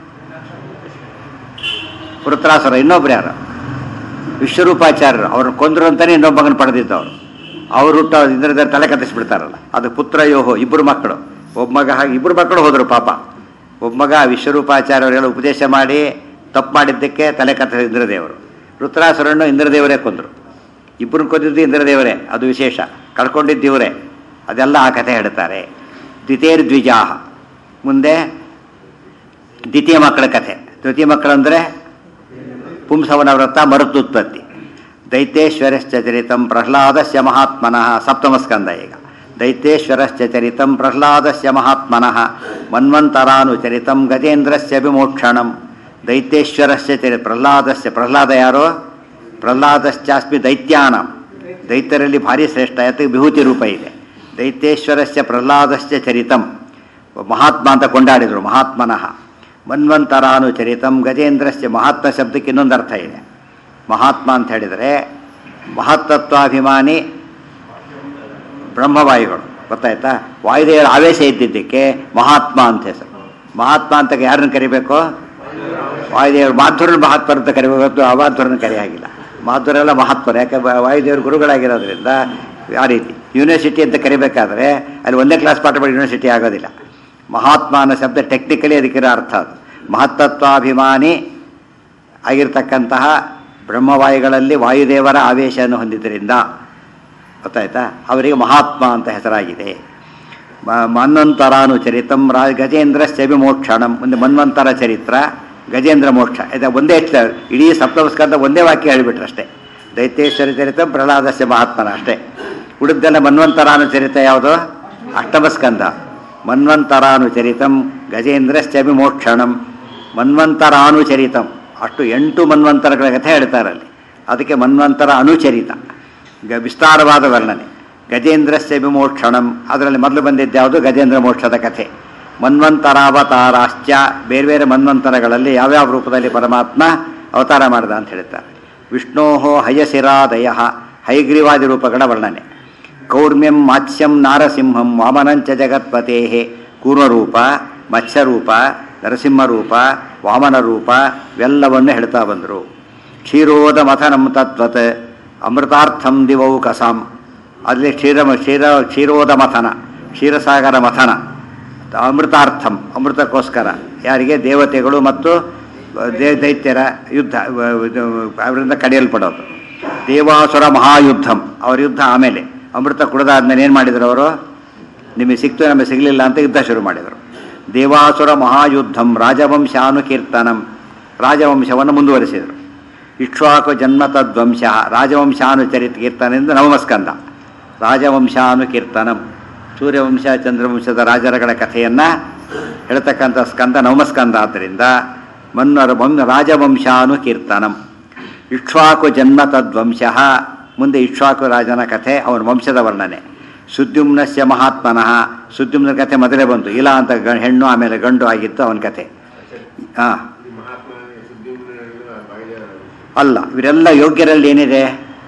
ವೃತ್ರಾಸುರ ಇನ್ನೊಬ್ರು ಯಾರು ವಿಶ್ವರೂಪಾಚಾರ್ಯರು ಅವ್ರನ್ನ ಕೊಂದ್ರು ಅಂತಾನೆ ಇನ್ನೊಬ್ಬ ಮಗನ ಪಡೆದಿದ್ದವರು ಅವ್ರು ಹುಟ್ಟು ಇಂದ್ರದೇವ್ರ ತಲೆ ಕತ್ತಿಸ್ಬಿಡ್ತಾರಲ್ಲ ಅದು ಪುತ್ರಯೋಹೋ ಇಬ್ಬರು ಮಕ್ಕಳು ಒಬ್ಬ ಮಗ ಹಾಗೆ ಇಬ್ಬರು ಮಕ್ಕಳು ಹೋದರು ಪಾಪ ಒಬ್ಬ ಮಗ ವಿಶ್ವರೂಪಾಚಾರ್ಯವರೆಲ್ಲ ಉಪದೇಶ ಮಾಡಿ ತಪ್ಪು ಮಾಡಿದ್ದಕ್ಕೆ ತಲೆ ಕತ್ತ ಇಂದ್ರದೇವರು ರುದ್ರಾಸುರನ್ನು ಇಂದ್ರದೇವರೇ ಕೊಂದರು ಇಬ್ಬರನ್ನ ಕೊಂದಿದ್ದು ಇಂದ್ರದೇವರೇ ಅದು ವಿಶೇಷ ಕಳ್ಕೊಂಡಿದ್ದು ಇವರೇ ಅದೆಲ್ಲ ಆ ಕಥೆ ಹೇಳ್ತಾರೆ ದ್ವಿತೀಯರ್ ದ್ವಿಜಾಹ ಮುಂದೆ ದ್ವಿತೀಯ ಮಕ್ಕಳ ಕಥೆ ದ್ವಿತೀಯ ಮಕ್ಕಳಂದರೆ ಪುಂಸವನ ವ್ರತ ಮರುತ್ಯುತ್ಪತ್ತಿ ದೈತ್ಯೇಶ್ವರಶ್ಚ ಚರಿತಂ ಪ್ರಹ್ಲಾದಸ್ಯ ಮಹಾತ್ಮನಃ ಸಪ್ತಮಸ್ಕಂದ ಈಗ ದೈತ್ಯೇಶ್ವರಶ್ಚ ಚರಿತಂ ಪ್ರಹ್ಲಾದಸ್ಯ ಮಹಾತ್ಮನಃ ಮನ್ವಂತರಾನುಚರಿತಂ ಗಜೇಂದ್ರಸ್ಯ ವಿಮೋಕ್ಷಣಂ ದೈತ್ಯೇಶ್ವರಸ್ಯ ಚರಿ ಪ್ರಹ್ಲಾದಸ್ಯ ಪ್ರಹ್ಲಾದ ಯಾರೋ ಪ್ರಹ್ಲಾದಶ್ಚಾಸ್ಮಿ ದೈತ್ಯಾನಂ ದೈತ್ಯರಲ್ಲಿ ಭಾರಿ ಶ್ರೇಷ್ಠ ಯಾತಕ್ಕೆ ವಿಭೂತಿ ರೂಪ ಇದೆ ದೈತ್ಯೇಶ್ವರಸ್ಯ ಪ್ರಹ್ಲಾದಸ್ಯ ಚರಿತಂ ಮಹಾತ್ಮ ಅಂತ ಕೊಂಡಾಡಿದರು ಮಹಾತ್ಮನಃ ಮನ್ವಂತರಾನುಚರಿತಂ ಗಜೇಂದ್ರಸ್ಯ ಮಹಾತ್ಮ ಶಬ್ದಕ್ಕೆ ಇನ್ನೊಂದು ಅರ್ಥ ಇದೆ ಮಹಾತ್ಮ ಅಂತ ಹೇಳಿದರೆ ಮಹತ್ತತ್ವಾಭಿಮಾನಿ ಬ್ರಹ್ಮವಾಯುಗಳು ಗೊತ್ತಾಯ್ತಾ ವಾಯುದೇವರ ಆವೇಶ ಇದ್ದಿದ್ದಕ್ಕೆ ಮಹಾತ್ಮ ಅಂತ ಹೆಸರು ಮಹಾತ್ಮ ಅಂತ ಯಾರನ್ನು ಕರಿಬೇಕು ವಾಯುದೇವರು ಮಾಧುರನ ಮಹಾತ್ಮರು ಅಂತ ಕರಿಬೇಕು ಹೊರತು ಅಮಾಧುರನ ಕರಿ ಆಗಿಲ್ಲ ಮಾಧುರೆಲ್ಲ ಮಹಾತ್ಮರು ಯಾಕೆ ವ- ವಾಯುದೇವರು ಗುರುಗಳಾಗಿರೋದ್ರಿಂದ ಆ ರೀತಿ ಯೂನಿವರ್ಸಿಟಿ ಅಂತ ಕರಿಬೇಕಾದ್ರೆ ಅಲ್ಲಿ ಒಂದೇ ಕ್ಲಾಸ್ ಪಾಠ ಮಾಡಿ ಯೂನಿವರ್ಸಿಟಿ ಆಗೋದಿಲ್ಲ ಮಹಾತ್ಮ ಅನ್ನೋ ಶಬ್ದ ಟೆಕ್ನಿಕಲಿ ಅದಕ್ಕಿರೋ ಅರ್ಥ ಅದು ಮಹತ್ತತ್ವಾಭಿಮಾನಿ ಆಗಿರ್ತಕ್ಕಂತಹ ಬ್ರಹ್ಮವಾಯುಗಳಲ್ಲಿ ವಾಯುದೇವರ ಆವೇಶವನ್ನು ಹೊಂದಿದ್ದರಿಂದ ಗೊತ್ತಾಯ್ತಾ ಅವರಿಗೆ ಮಹಾತ್ಮ ಅಂತ ಹೆಸರಾಗಿದೆ ಮ- ಮನ್ವಂತರಾನು ಚರಿತಂ ರಾ ಗಜೇಂದ್ರಸ್ಯ ವಿಮೋಕ್ಷಣಂ ಮುಂದೆ ಮನ್ವಂತರ ಚರಿತ್ರ ಗಜೇಂದ್ರ ಮೋಕ್ಷ ಇದು ಒಂದೇ ಶ್ಲ- ಇಡೀ ಸಪ್ತಮಸ್ಕಂದ ಒಂದೇ ವಾಕ್ಯ ಹೇಳಿಬಿಟ್ರು ಅಷ್ಟೇ ದೈತ್ಯೇಶ್ವರ ಚರಿತಂ ಪ್ರಹ್ಲಾದಸ್ಯ ಮಹಾತ್ಮನ ಅಷ್ಟೇ ಉಳಿದೆಲ್ಲ ಮನ್ವಂತರಾನು ಚರಿತ ಯಾವುದು ಅಷ್ಟಮಸ್ಕಂದ ಮನ್ವಂತರಾನುಚರಿತಂ ಗಜೇಂದ್ರಶ್ಚ ವಿಮೋಕ್ಷಣಂ ಮನ್ವಂತರಾನುಚರಿತಂ ಅಷ್ಟು ಎಂಟು ಮನ್ವಂತರಗಳ ಕಥೆ ಹೇಳ್ತಾರೆ ಅಲ್ಲಿ ಅದಕ್ಕೆ ಮನ್ವಂತರ ಅನುಚರಿತ ಗ ವಿಸ್ತಾರವಾದ ವರ್ಣನೆ ಗಜೇಂದ್ರಸ್ಯ ವಿಮೋಕ್ಷಣಂ ಅದರಲ್ಲಿ ಮೊದಲು ಬಂದಿದ್ದು ಯಾವುದು ಗಜೇಂದ್ರ ಮೋಕ್ಷದ ಕಥೆ ಮನ್ವಂತರಾವತಾರಾಶ್ಚ ಬೇರೆ ಬೇರೆ ಮನ್ವಂತರಗಳಲ್ಲಿ ಯಾವ್ಯಾವ ರೂಪದಲ್ಲಿ ಪರಮಾತ್ಮ ಅವತಾರ ಮಾಡಿದ ಅಂತ ಹೇಳ್ತಾರೆ ವಿಷ್ಣೋ ಹಯಸಿರಾದಯ ಹೈಗ್ರೀವಾದಿ ರೂಪಗಳ ವರ್ಣನೆ ಕೌರ್ಮ್ಯಂ ಮಾತ್ಸ್ಯಂ ನಾರಸಿಂಹಂ ವಾಮನಂಚ ಜಗತ್ಪತೆ ಕೂರ್ಮರೂಪ ಮತ್ಸ್ಯರೂಪ ನರಸಿಂಹರೂಪ ವಾಮನ ರೂಪ ಇವೆಲ್ಲವನ್ನು ಹೇಳ್ತಾ ಬಂದರು ಕ್ಷೀರೋದ ಮಥನಂ ತತ್ವತ್ ಅಮೃತಾರ್ಥಂ ದಿವೌ ಕಸಾಂ ಅಲ್ಲಿ ಕ್ಷೀರ ಕ್ಷೀರ ಕ್ಷೀರೋದ ಮಥನ ಕ್ಷೀರಸಾಗರ ಮಥನ ಅಮೃತಾರ್ಥಂ ಅಮೃತಕ್ಕೋಸ್ಕರ ಯಾರಿಗೆ ದೇವತೆಗಳು ಮತ್ತು ದೇ ದೈತ್ಯರ ಯುದ್ಧ ವ- ಇದು ಅವರಿಂದ ಕಡಿಯಲ್ಪಡೋದು ದೇವಾಸುರ ಮಹಾಯುದ್ಧಂ ಅವ್ರ ಯುದ್ಧ ಆಮೇಲೆ ಅಮೃತ ಕುಡಿದಾದ್ಮೇಲೆ ಏನು ಮಾಡಿದ್ರು ಅವರು ನಿಮಗೆ ಸಿಕ್ತು ನಮಗೆ ಸಿಗಲಿಲ್ಲ ಅಂತ ಯುದ್ಧ ಶುರು ಮಾಡಿದರು ದೇವಾಸುರ ಮಹಾಯುದ್ಧಂ ರಾಜವಂಶಾನುಕೀರ್ತನಂ ರಾಜವಂಶವನ್ನು ಮುಂದುವರಿಸಿದರು ಇಕ್ಷ್ವಾಕು ಜನ್ಮ ತದ್ವಂಶ ರಾಜವಂಶಾನುಚರಿತ ಕೀರ್ತನದಿಂದ ನವಮಸ್ಕಂದ ರಾಜವಂಶಾನುಕೀರ್ತನಂ ಸೂರ್ಯವಂಶ ಚಂದ್ರವಂಶದ ರಾಜರಗಳ ಕಥೆಯನ್ನು ಹೇಳ್ತಕ್ಕಂಥ ಸ್ಕಂದ ನವಮಸ್ಕಂದ ಆದ್ದರಿಂದ ಮನ್ನರ ವಂಶ ರಾಜವಂಶಾನುಕೀರ್ತನಂ ಇಕ್ಷ್ವಾಕು ಜನ್ಮ ತದ್ವಂಶ ಮುಂದೆ ಇಕ್ಷ್ವಾಕು ರಾಜನ ಕಥೆ ಅವನ ವಂಶದ ವರ್ಣನೆ ಸುದ್ಯುಮ್ನಸ್ಯ ಮಹಾತ್ಮನಃ ಸುದ್ಯುಮ್ನ ಕಥೆ ಮೊದಲೇ ಬಂತು ಇಲ್ಲ ಅಂತ ಗ- ಹೆಣ್ಣು ಆಮೇಲೆ ಗಂಡು ಆಗಿತ್ತು ಅವನ ಕಥೆ ಹಾಂ ಈ ಮಹಾತ್ಮ ಸುದ್ದಿಮ್ನ ಬಾಯಿದ ಅಲ್ಲ ಇವರೆಲ್ಲ ಯೋಗ್ಯರಲ್ಲಿ ಏನಿದೆ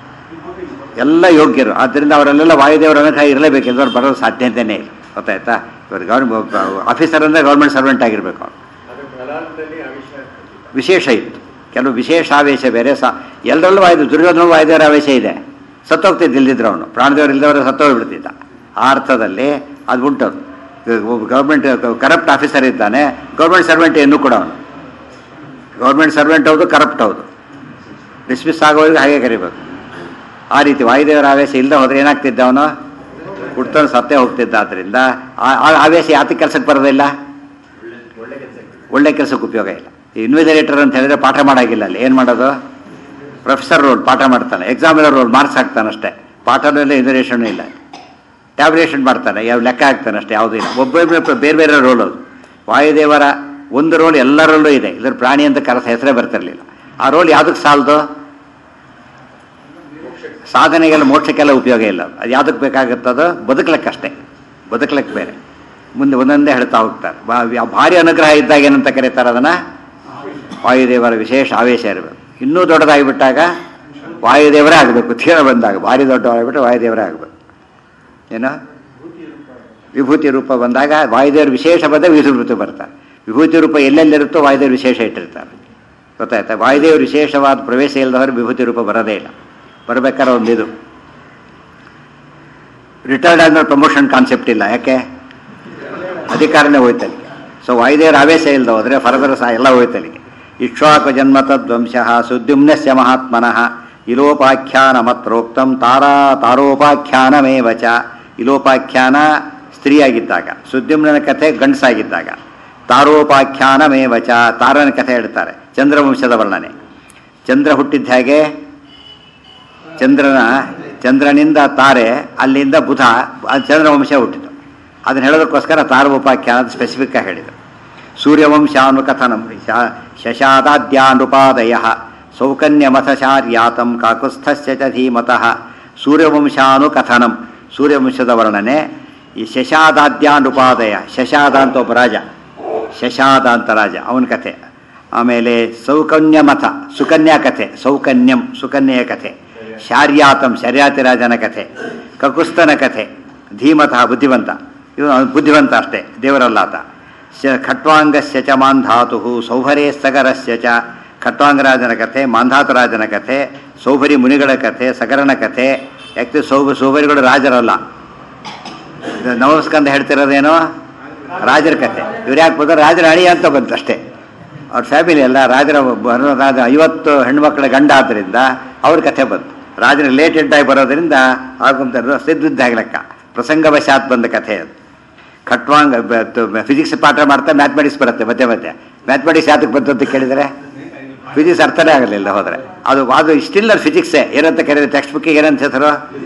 ಎಲ್ಲ ಯೋಗ್ಯರು ಆದ್ದರಿಂದ ಅವರೆಲ್ಲ ವಾಯುದೇವರ ಅನುಗ್ರಹ ಇರಲೇಬೇಕು ಎಲ್ಲರೂ ಬರೋದು ಸಾಧ್ಯತೆಯೇ ಇಲ್ಲ ಗೊತ್ತಾಯ್ತಾ ಇವರು ಗೌರ್ಮೆಂಟ್ ಆಫೀಸರ್ ಅಂದರೆ ಗೌರ್ಮೆಂಟ್ ಸರ್ವೆಂಟ್ ಆಗಿರಬೇಕು ಅವ್ರು ಅದು ಪ್ರಹ್ಲಾದದಲ್ಲಿ ಆವಿಷ ವಿಶೇಷ ಇತ್ತು ಕೆಲವು ವಿಶೇಷ ಆವೇಶ ಬೇರೆ ಸಹ ಎಲ್ಲರಲ್ಲೂ ವಾಯ್ದು ದುರ್ಯೋಧನ ವಾಯುದೇವರ ಆವೇಶ ಇದೆ ಸತ್ತೋಗ್ತಿದ್ದು ಇಲ್ದಿದ್ರು ಅವನು ಪ್ರಾಣದೇವರು ಇಲ್ದವರು ಸತ್ತೋಗ್ಬಿಡ್ತಿದ್ದ ಆ ಅರ್ಥದಲ್ಲಿ ಅದು ಉಂಟದು ಗೌರ್ಮೆಂಟ್ ಕರಪ್ಟ್ ಆಫೀಸರ್ ಇದ್ದಾನೆ ಗೌರ್ಮೆಂಟ್ ಸರ್ವೆಂಟ್ ಇನ್ನೂ ಕೂಡ ಅವನು ಗೌರ್ಮೆಂಟ್ ಸರ್ವೆಂಟ್ ಹೌದು ಕರಪ್ಟ್ ಹೌದು ಡಿಸ್ಮಿಸ್ ಆಗೋವರೆಗೂ ಹಾಗೆ ಕರಿಬೇಕು ಆ ರೀತಿ ವಾಯುದೇವರ ಆವೇಶ ಇಲ್ಲದೆ ಹೋದ್ರೆ ಏನಾಗ್ತಿದ್ದ ಅವನು ಹುಡ್ತಾನೆ ಸತ್ತೇ ಹೋಗ್ತಿದ್ದ ಆದ್ದರಿಂದ ಆ- ಆ ಆವೇಶ ಯಾತಕ್ಕೆ ಕೆಲಸಕ್ಕೆ ಬರೋದಿಲ್ಲ ಒಳ್ಳೆ ಕೆಲಸ ಒಳ್ಳೆ ಕೆಲಸಕ್ಕೆ ಉಪಯೋಗ ಇಲ್ಲ ಇನ್ವಿಜಿಲೇಟರ್ ಅಂತ ಹೇಳಿದ್ರೆ ಪಾಠ ಮಾಡೋಗಿಲ್ಲ ಅಲ್ಲಿ ಏನು ಮಾಡೋದು ಪ್ರೊಫೆಸರ್ ರೋಲ್ ಪಾಠ ಮಾಡ್ತಾನೆ ಎಕ್ಸಾಮಿನರ್ ರೋಲ್ ಮಾರ್ಕ್ಸ್ ಹಾಕ್ತಾನೆ ಅಷ್ಟೇ ಪಾಠನೂ ಇಲ್ಲ ಇನ್ವಿಜಿಲೇಷನ್ ಇಲ್ಲ ಟ್ಯಾಬ್ಲೇಷನ್ ಮಾಡ್ತಾನೆ ಯಾವ ಲೆಕ್ಕ ಹಾಕ್ತಾನೆ ಅಷ್ಟೇ ಯಾವುದೂ ಇಲ್ಲ ಒಬ್ಬೊಬ್ಬರು ಬೇರೆ ಬೇರೆ ರೋಲ್ ಅದು ವಾಯುದೇವರ ಒಂದು ರೋಲ್ ಎಲ್ಲರಲ್ಲೂ ಇದೆ ಇದ್ರ ಪ್ರಾಣಿ ಅಂತ ಕರೆಸ ಹೆಸರೇ ಬರ್ತಿರ್ಲಿಲ್ಲ ಆ ರೋಲ್ ಯಾವುದಕ್ಕೆ ಸಾಲದು ಸಾಧನೆಗೆಲ್ಲ ಮೋಕ್ಷಕ್ಕೆಲ್ಲ ಉಪಯೋಗ ಇಲ್ಲ ಅದು ಯಾವುದಕ್ಕೆ ಬೇಕಾಗುತ್ತದೋ ಬದುಕಲಿಕ್ಕಷ್ಟೇ ಬದುಕಲಿಕ್ಕೆ ಬೇರೆ ಮುಂದೆ ಒಂದೊಂದೇ ಹೇಳ್ತಾ ಹೋಗ್ತಾರೆ ಬಾ- ಯಾವ ಭಾರಿ ಅನುಗ್ರಹ ಇದ್ದಾಗ ಏನಂತ ಕರೀತಾರೆ ಅದನ್ನು ವಾಯುದೇವರ ವಿಶೇಷ ಆವೇಶ ಇರಬೇಕು ಇನ್ನೂ ದೊಡ್ಡದಾಗಿಬಿಟ್ಟಾಗ ವಾಯುದೇವರೇ ಆಗಬೇಕು ತೀರ ಬಂದಾಗ ಭಾರಿ ದೊಡ್ಡವಾಗಿಬಿಟ್ಟು ವಾಯುದೇವರೇ ಆಗಬೇಕು ಏನೋ ವಿಭೂತಿ ರೂಪ ಬಂದಾಗ ವಾಯುದೇವರು ವಿಶೇಷ ಬಂದ ವಿಭೂತಿ ರೂಪ ಬರ್ತಾರೆ ವಿಭೂತಿ ರೂಪ ಎಲ್ಲೆಲ್ಲಿರುತ್ತೋ ವಾಯುದೇವರು ವಿಶೇಷ ಇಟ್ಟಿರ್ತಾರೆ ಗೊತ್ತಾಯ್ತಾ ವಾಯುದೇವರು ವಿಶೇಷವಾದ ಪ್ರವೇಶ ಇಲ್ಲದವರು ವಿಭೂತಿ ರೂಪ ಬರೋದೇ ಇಲ್ಲ ಬರಬೇಕಾದ್ರೆ ಒಂದು ಇದು ರಿಟೈರ್ಡ್ ಆದ್ಮೇಲೆ ಪ್ರಮೋಷನ್ ಕಾನ್ಸೆಪ್ಟ್ ಇಲ್ಲ ಯಾಕೆ ಅಧಿಕಾರನೇ ಹೋಯ್ತಲ್ಲಿಗೆ ಸೊ ವಾಯುದೇವರ ಆವೇಶ ಇಲ್ಲದ ಹೋದರೆ ಫರದರ ಸಹ ಎಲ್ಲ ಹೋಯ್ತಲ್ಲಿಗೆ ಇಕ್ಷ್ವಾಕು ಜನ್ಮ ತದ್ವಂಶ ಸುದ್ಯುಮ್ನಸ್ಯ ಮಹಾತ್ಮನಃ ಇಲೋಪಾಖ್ಯಾನ ಮತ್ರೋಕ್ತಂ ತಾರಾ ತಾರೋಪಾಖ್ಯಾನಮೇವ ಚ ಇಲೋಪಾಖ್ಯಾನ ಸ್ತ್ರೀಯಾಗಿದ್ದಾಗ ಸುದ್ಯುಮ್ನ ಕಥೆ ಗಂಡಸಾಗಿದ್ದಾಗ ತಾರೋಪಾಖ್ಯಾನಮೇವ ಚ ತಾರನ ಕಥೆ ಹೇಳ್ತಾರೆ ಚಂದ್ರವಂಶದ ವರ್ಣನೆ ಚಂದ್ರ ಹುಟ್ಟಿದ್ದ ಹಾಗೆ ಚಂದ್ರನ ಚಂದ್ರನಿಂದ ತಾರೆ ಅಲ್ಲಿಂದ ಬುಧ ಆ ಚಂದ್ರವಂಶ ಹುಟ್ಟಿತು ಅದನ್ನ ಹೇಳೋದಕ್ಕೋಸ್ಕರ ತಾರವೋಪಾಖ್ಯಾನ ಸ್ಪೆಸಿಫಿಕ್ ಆಗಿ ಹೇಳಿದರು ಸೂರ್ಯವಂಶಾನುಕಥನಂ ಶ- ಶಶಾದಾದ್ಯಾನುಪಾದಯ ಸೌಕನ್ಯಮಥಶಾರ್ಯಾತಂ ಕಾಕುಸ್ಥಸ್ಯ ಚ ಧೀಮತಃ ಸೂರ್ಯವಂಶಾನುಕಥನಂ ಸೂರ್ಯವಂಶದ ವರ್ಣನೆ ಈ ಶಶಾದಾದ್ಯಾನುಪಾದಯ ಶಶಾದ ಅಂತ ಒಬ್ಬ ರಾಜ ಶಶಾದ ಅಂತ ರಾಜ ಅವನ ಕಥೆ ಆಮೇಲೆ ಸೌಕನ್ಯಮಥ ಸುಕನ್ಯಾ ಕಥೆ ಸೌಕನ್ಯಂ ಸುಕನ್ಯೆಯ ಕಥೆ ಶಾರ್ಯಾತಂ ಶರ್ಯಾತಿ ರಾಜನ ಕಥೆ ಕಕುಸ್ತನ ಕಥೆ ಧೀಮತಃ ಬುದ್ಧಿವಂತ ಇವನು ಅವ್ನು ಬುದ್ಧಿವಂತ ಅಷ್ಟೇ ದೇವರಲ್ಲಾತ ಶ ಖಟ್ವಾಂಗಸ್ಯ ಚ ಮಾಂಧಾತು ಸೌಭರೇ ಸಗರಸ್ಯ ಚ ಖಟ್ವಾಂಗರಾಜನ ಕಥೆ ಮಾಂಧಾತರಾಜನ ಕಥೆ ಸೌಭರಿ ಮುನಿಗಳ ಕಥೆ ಸಗರನ ಕಥೆ ಯಾಕೆ ಸೌಭ ಸೌಭರಿಗಳು ರಾಜರಲ್ಲ ಇದು ನವಸ್ಕಂದ ಹೇಳ್ತಿರೋದೇನೋ ರಾಜರ ಕಥೆ ಇವ್ರು ಯಾಕೆ ಬಂದ್ರೆ ರಾಜರ ಅಳಿ ಅಂತ ಬಂತು ಅಷ್ಟೇ ಅವ್ರ ಫ್ಯಾಮಿಲಿ ಎಲ್ಲ ರಾಜರ ಬರೋ ರಾಜ ಐವತ್ತು ಹೆಣ್ಮಕ್ಳ ಗಂಡ ಆದ್ದರಿಂದ ಅವ್ರ ಕಥೆ ಬಂತು ರಾಜರ ರಿಲೇಟೆಡ್ ಆಗಿ ಬರೋದ್ರಿಂದ ಆಗುಂತ ಸಿದ್ಧಿದ್ದಾಗ ಲೆಕ್ಕ ಪ್ರಸಂಗವಶಾತ್ ಬಂದ ಕಥೆ ಅದು ಖಟ್ವಾಂಗ ಫಿಸಿಕ್ಸ್ ಪಾಠ ಮಾಡ್ತಾ ಮ್ಯಾಥಮೆಟಿಕ್ಸ್ ಬರುತ್ತೆ ಮಧ್ಯೆ ಮಧ್ಯೆ ಮ್ಯಾಥಮೆಟಿಕ್ಸ್ ಯಾತಕ್ಕೆ ಬಂತು ಅಂತ ಕೇಳಿದರೆ ಫಿಸಿಕ್ಸ್ ಅರ್ಥನೇ ಆಗಲಿಲ್ಲ ಹೋದರೆ ಅದು ಅದು ಸ್ಟಿಲ್ ಫಿಸಿಕ್ಸೇ ಏನಂತ ಕರೀತಾರೆ ಟೆಕ್ಸ್ಟ್ ಬುಕ್ಕಿಗೆ ಏನಂತ ಹೆಸರು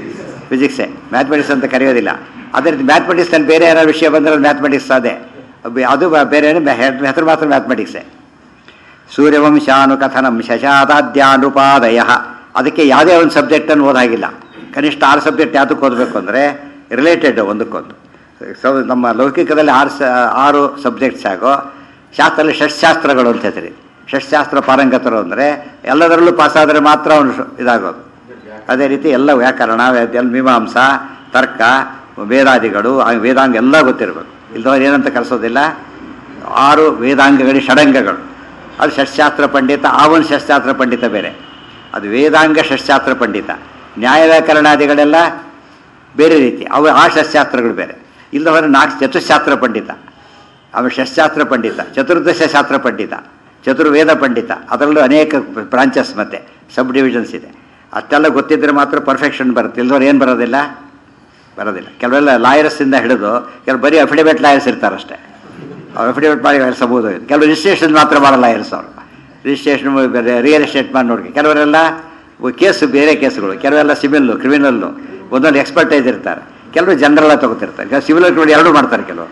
ಫಿಸಿಕ್ಸೇ ಮ್ಯಾಥಮೆಟಿಕ್ಸ್ ಅಂತ ಕರೆಯೋದಿಲ್ಲ ಅದೇ ರೀತಿ ಮ್ಯಾಥಮೆಟಿಕ್ಸ್ನಲ್ಲಿ ಬೇರೆ ಯಾರೋ ವಿಷಯ ಬಂದರೆ ಅದು ಮ್ಯಾಥಮೆಟಿಕ್ಸ್ ಅದೇ ಅದು- ಅದು ಬೇರೆ ಹೆಸರು ಮಾತ್ರ ಮ್ಯಾಥಮೆಟಿಕ್ಸೇ ಸೂರ್ಯವಂಶಾನುಕಥನಂ ಶಶಾದಾದ್ಯಾನುಪಾದಯ ಅದಕ್ಕೆ ಯಾವುದೇ ಒಂದು ಸಬ್ಜೆಕ್ಟನ್ನು ಓದಾಗಿಲ್ಲ ಕನಿಷ್ಠ ಆರು ಸಬ್ಜೆಕ್ಟ್ ಯಾತಕ್ಕೆ ಓದಬೇಕು ಅಂದರೆ ರಿಲೇಟೆಡ್ ಒಂದಕ್ಕೊಂದು ಸೊ ನಮ್ಮ ಲೌಕಿಕದಲ್ಲಿ ಆರು ಸ ಆರು ಸಬ್ಜೆಕ್ಟ್ಸ್ ಆಗೋ ಶಾಸ್ತ್ರದಲ್ಲಿ ಷಟ್ಶಾಸ್ತ್ರಗಳು ಅಂತ ಹೇಳ್ತೀರಿ ಷಟ್ಶಾಸ್ತ್ರ ಪಾರಂಗತರು ಅಂದರೆ ಎಲ್ಲದರಲ್ಲೂ ಪಾಸಾದರೆ ಮಾತ್ರ ಅವನು ಶು- ಇದಾಗೋದು ಅದೇ ರೀತಿ ಎಲ್ಲ ವ್ಯಾಕರಣ ವೇದ- ಎಲ್ಲ ಮೀಮಾಂಸಾ ತರ್ಕ ವೇದಾದಿಗಳು ಆ ವೇದಾಂಗ ಎಲ್ಲ ಗೊತ್ತಿರಬೇಕು ಇಲ್ದವ್ರು ಏನಂತ ಕಲಿಸೋದಿಲ್ಲ ಆರು ವೇದಾಂಗಗಳು ಷಡಂಗಗಳು ಅದು ಷಟ್ಶಾಸ್ತ್ರ ಪಂಡಿತ ಆ ಒಂದು ಷಟ್ಶಾಸ್ತ್ರ ಪಂಡಿತ ಬೇರೆ ಅದು ವೇದಾಂಗ ಷಟ್ಶಾಸ್ತ್ರ ಪಂಡಿತ ನ್ಯಾಯ ವ್ಯಾಕರಣಾದಿಗಳೆಲ್ಲ ಬೇರೆ ರೀತಿ ಅವು ಆ ಷಟ್ಶಾಸ್ತ್ರಗಳು ಬೇರೆ ಇಲ್ಲದವರ ನಾಲ್ಕು ಚತುಶಾಸ್ತ್ರ ಪಂಡಿತ ಆಮೇಲೆ ಷಟ್ಶಾಸ್ತ್ರ ಪಂಡಿತ ಚತುರ್ದಶ ಶಾಸ್ತ್ರ ಪಂಡಿತ ಚತುರ್ವೇದ ಪಂಡಿತ ಅದರಲ್ಲೂ ಅನೇಕ ಬ್ರಾಂಚಸ್ ಮತ್ತೆ ಸಬ್ ಡಿವಿಷನ್ಸ್ ಇದೆ ಅಷ್ಟೆಲ್ಲ ಗೊತ್ತಿದ್ದರೆ ಮಾತ್ರ ಪರ್ಫೆಕ್ಷನ್ ಬರುತ್ತೆ ಇಲ್ದವ್ರು ಏನು ಬರೋದಿಲ್ಲ ಬರೋದಿಲ್ಲ ಕೆಲವೆಲ್ಲ ಲಾಯರ್ಸಿಂದ ಹಿಡಿದು ಕೆಲವು ಬರೀ ಅಫಿಡೇವಿಟ್ ಲಾಯರ್ಸ್ ಇರ್ತಾರಷ್ಟೇ ಅವ್ರು ಅಫಿಡೇವಿಟ್ ಮಾಡಿ ಕೆಲಸಬಹುದು ಕೆಲವು ರಿಜಿಸ್ಟ್ರೇಷನ್ ಮಾತ್ರ ಮಾಡಲ್ಲ ಲಾಯರ್ಸ್ ಅವರು ರಿಜಿಸ್ಟ್ರೇಷನ್ ರಿಯಲ್ ಎಸ್ಟೇಟ್ ಮಾಡಿ ನೋಡಿ ಕೆಲವರೆಲ್ಲ ಕೇಸು ಬೇರೆ ಕೇಸುಗಳು ಕೆಲವೆಲ್ಲ ಸಿವಿಲ್ಲು ಕ್ರಿಮಿನಲ್ಲು ಒಂದೊಂದು ಎಕ್ಸ್ಪರ್ಟೈಸ್ ಇರ್ತಾರೆ ಕೆಲವರು ಜನರಲ್ಲ ತಗೋತಿರ್ತಾರೆ ಕೆಲವು ಸಿವಿಲ್ ಕ್ರಿಮಿನಲ್ ಎರಡೂ ಮಾಡ್ತಾರೆ ಕೆಲವರು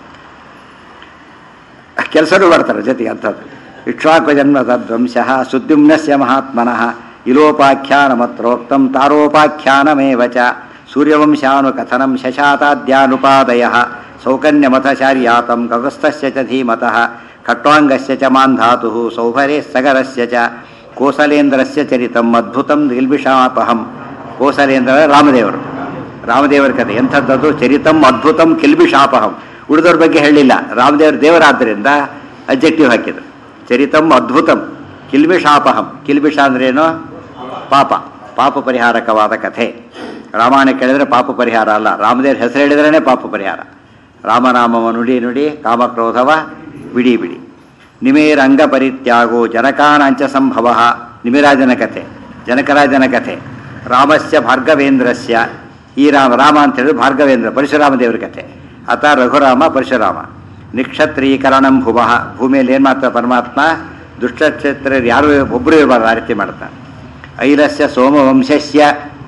ಕೆಲಸನೂ ಮಾಡ್ತಾರೆ ಜೊತೆಗೆ ಅಂಥದ್ದು ಇಕ್ಷ್ವಾಕು ಜನ್ಮದ ಧ್ವಂಸಃ ಸುದ್ಯುಮ್ನಸ್ಯ ಮಹಾತ್ಮನಃ ಇಲೋಪಾಖ್ಯಾನಮತ್ರೋಕ್ತಂ ತಾರೋಪಾಖ್ಯಾನಮೇವ ಚ ಸೂರ್ಯವಂಶಾನುಕಥನಂ ಶಶಾತಾದ್ಯಾನುಪಾದಯ ಸೌಕನ್ಯಮಥಚಾರ್ಯಾತಂ ಗಗಸ್ಥಸ್ಯ ಚ ಧೀಮತಃ ಖಟ್ವಾಂಗಸ್ಯ ಚ ಮಾನ್ಧಾತು ಸೌಭರೇ ಸಗರಸ್ಯ ಚ ಕೋಸಲೇಂದ್ರಸ್ಯ ಚರಿತಂ ಅದ್ಭುತಂ ಗಿಲ್ಬಿಷಾಪಹಂ ಕೋಸಲೇಂದ್ರ ರಾಮದೇವರು ರಾಮದೇವರ ಕಥೆ ಎಂಥದ್ದದು ಚರಿತಂ ಅದ್ಭುತಂ ಕಿಲ್ಬಿಷಾಪಹಂ ಉಳಿದವ್ರ ಬಗ್ಗೆ ಹೇಳಿಲ್ಲ ರಾಮದೇವರ ದೇವರಾದ್ದರಿಂದ ಅಬ್ಜೆಕ್ಟಿವ್ ಹಾಕಿದ್ರು ಚರಿತಂ ಅದ್ಭುತಂ ಕಿಲ್ಬಿಷಾಪಹಂ ಕಿಲ್ಬಿಷ ಅಂದ್ರೇನು ಪಾಪ ಪಾಪ ಪರಿಹಾರಕವಾದ ಕಥೆ ರಾಮಾಯಣ ಕೇಳಿದ್ರೆ ಪಾಪ ಪರಿಹಾರ ಅಲ್ಲ ರಾಮದೇವ್ರ ಹೆಸರು ಹೇಳಿದ್ರೇ ಪಾಪ ಪರಿಹಾರ ರಾಮನಾಮವ ನುಡಿ ನುಡಿ ಕಾಮಕ್ರೋಧವ ಬಿಡಿ ಬಿಡಿ ನಿಮೇರಂಗ ಪರಿತ್ಯಾಗೋ ಜನಕಾನಾಂಚ ಸಂಭವ ನಿಮಿರಾಜನ ಕಥೆ ಜನಕರಾಜನ ಕಥೆ ರಾಮಸ್ಯ ಭಾರ್ಗವೇಂದ್ರಸ್ಯ ಈ ರಾಮ ರಾಮ ಅಂತ ಹೇಳಿದ್ರೆ ಭಾರ್ಗವೇಂದ್ರ ಪರಶುರಾಮ ದೇವರ ಕಥೆ ಅತ ರಘುರಾಮ ಪರಶುರಾಮ ನಿಕ್ಷತ್ರೀಕರಣಂ ಭುವಃ ಭೂಮಿಯಲ್ಲಿ ಏನು ಮಾಡ್ತಾರೆ ಪರಮಾತ್ಮ ದುಷ್ಟಕ್ಷೇತ್ರ ಯಾರು ಒಬ್ಬರು ಇರಬಾರ್ದು ಆ ರೀತಿ ಮಾಡ್ತಾನೆ ಐಲಸ್ಯ ಸೋಮವಂಶಸ್ಯ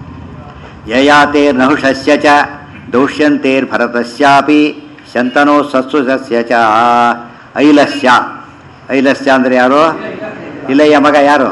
ಯಯಾತೇರ್ನಹುಷಸ್ಯ ಚ ದೌಷ್ಯಂತೇರ್ಭರತಸ್ಯಾಪಿ ಶಂತನೋ ಸತ್ಸುಜಸ್ಯ ಚ ಐಲಸ್ಯ ಐಲಸ್ಯ ಅಂದರೆ ಯಾರು ಇಲಯ್ಯ ಮಗ ಯಾರು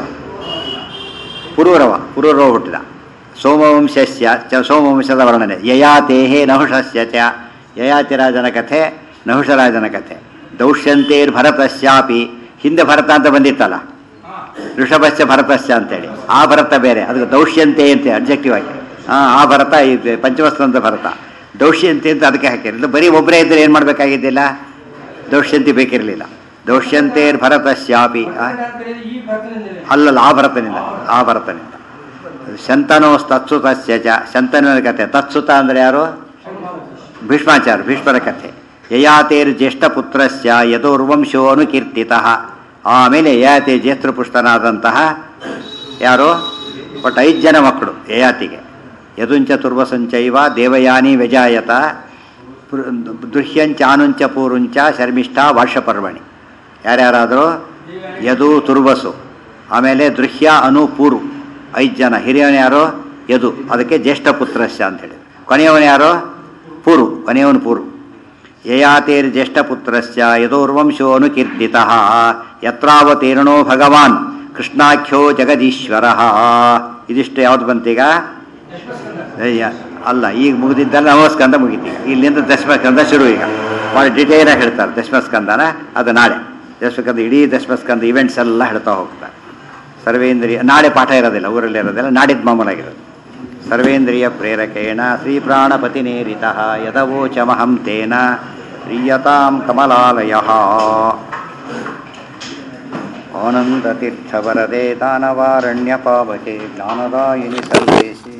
ಪುರೂರವ ಪುರೂರವ ಹುಟ್ಟಿದ ಸೋಮವಂಶಸ್ಯ ಚ ಸೋಮವಂಶದ ವರ್ಣನೆ ಯಯಾತೇಹೇ ನಹುಷಸ್ಯ ಚ ಯಯಾತಿರಾಜನ ಕಥೆ ನಹುಷರಾಜನ ಕಥೆ ದೌಷ್ಯಂತೇರ್ ಭರತಸ್ಯಾಪಿ ಹಿಂದೆ ಭರತ ಅಂತ ಬಂದಿತ್ತಲ್ಲ ಋಷಭಸ್ಯ ಭರತಸ್ಯ ಅಂತೇಳಿ ಆ ಭರತ ಬೇರೆ ಅದಕ್ಕೆ ದೌಷ್ಯಂತೆ ಅಂತ ಅಬ್ಜೆಕ್ಟಿವ್ ಆಗಿ ಹಾಂ ಆ ಭರತ ಈ ಪಂಚಮಸ್ತಂತ ಭರತ ದೌಷ್ಯಂತೆ ಅಂತ ಅದಕ್ಕೆ ಹಾಕಿರಲಿಲ್ಲ ಬರೀ ಒಬ್ಬರೇ ಇದ್ದರೆ ಏನು ಮಾಡಬೇಕಾಗಿದ್ದಿಲ್ಲ ದೌಷ್ಯಂತಿ ಬೇಕಿರಲಿಲ್ಲ ದೌಷ್ಯಂತೇರ್ ಭರತಸ್ಯಾಪಿ ಆ? ಈ ಭಕ್ತನಿಂದಲೇ ಅಲ್ಲಲ್ಲ ಆ ಭರತನಿಂದ ಆ ಭರತನಿಂದ ಶಂತನೋ ತತ್ಸುತಸ್ಯ ಚ ಶಂತನ ಕಥೆ ತತ್ಸುತ ಅಂದರೆ ಯಾರು ಭೀಷ್ಮಾಚಾರ್ಯ ಭೀಷ್ಮರ ಕಥೆ ಯಯಾತೇರ್ ಜ್ಯೇಷ್ಠ ಪುತ್ರಸ್ಯ ಯಥೋರ್ವಂಶೋ ಅನುಕೀರ್ತಿತ ಆಮೇಲೆ ಯಯಾತಿ ಜ್ಯೇಷ್ಠಪುಷ್ಟನಾದಂತಹ ಯಾರು ಒಟ್ಟು ಐದು ಜನ ಮಕ್ಕಳು ಯಯಾತಿಗೆ ಯದುಂಚ ತುರ್ವಸಂಚೈವ ದೇವಯಾನಿ ವ್ಯಜಾಯತ ಪುರ್- ದೃಶ್ಯಂಚ ಆನುಂಚ ಪೂರುಂಚ ಶರ್ಮಿಷ್ಠ ವಾರ್ಷಪರ್ವಣಿ ಯಾರ್ಯಾರಾದರೂ ಯದು ತುರ್ವಸು ಆಮೇಲೆ ದೃಶ್ಯ ಅನು ಪೂರು ಐದು ಜನ ಹಿರಿಯವನು ಯಾರು ಯದು ಅದಕ್ಕೆ ಜ್ಯೇಷ್ಠ ಪುತ್ರಸ್ಯ ಅಂತೇಳಿ ಕೊನೆಯವನು ಯಾರು ಪೂರು ಕೊನೆಯವನು ಪೂರು ಯಯಾತೇರ್ ಜ್ಯೇಷ್ಠ ಪುತ್ರಸ್ಯ ಯದೋರ್ವಂಶೋ ಅನುಕೀರ್ತಿತ ಯತ್ರಾವತೀರ್ಣೋ ಭಗವಾನ್ ಕೃಷ್ಣಾಖ್ಯೋ ಜಗದೀಶ್ವರ ಇದಿಷ್ಟು ಯಾವ್ದು ಬಂತೀಗ ಅಯ್ಯ ಅಲ್ಲ ಈಗ ಮುಗಿದಿದ್ದಲ್ಲ ನವಸ್ಕಂದ ಮುಗಿತೀಗ ಇಲ್ಲಿಂದ ದಶಮಸ್ಕಂದ ಶುರು ಈಗ ಭಾಳ ಡಿಟೇಲಾಗಿ ಹೇಳ್ತಾರೆ ದಶಮಸ್ಕಂದನ ಅದು ನಾಳೆ ದಶಮಸ್ಕಂದ ಇಡೀ ದಶಮಸ್ಕಂದ ಇವೆಂಟ್ಸ್ ಎಲ್ಲ ಹೇಳ್ತಾ ಹೋಗ್ತಾರೆ ಸರ್ವೇಂದ್ರಿಯ ನಾಳೆ ಪಾಠ ಇರೋದಿಲ್ಲ ಊರಲ್ಲಿ ಇರೋದಿಲ್ಲ ನಾಡಿದ್ದು ಮಾಮೂಲಾಗಿರೋದು ಸರ್ವೇಂದ್ರಿಯ ಪ್ರೇರಕೇಣ ಶ್ರೀ ಪ್ರಾಣಪತಿನೇರಿತ ಯದವೋಚಮಹಂ ತೇನ ಪ್ರೀಯತಾಂ ಕಮಲಾಲಯ ಆನಂದತೀರ್ಥವರದೆ ದಾನವಾರಣ್ಯ ಪಾವಕೆ ಜ್ಞಾನದಾಯಿನಿ ಸರ್ವೇಶಿ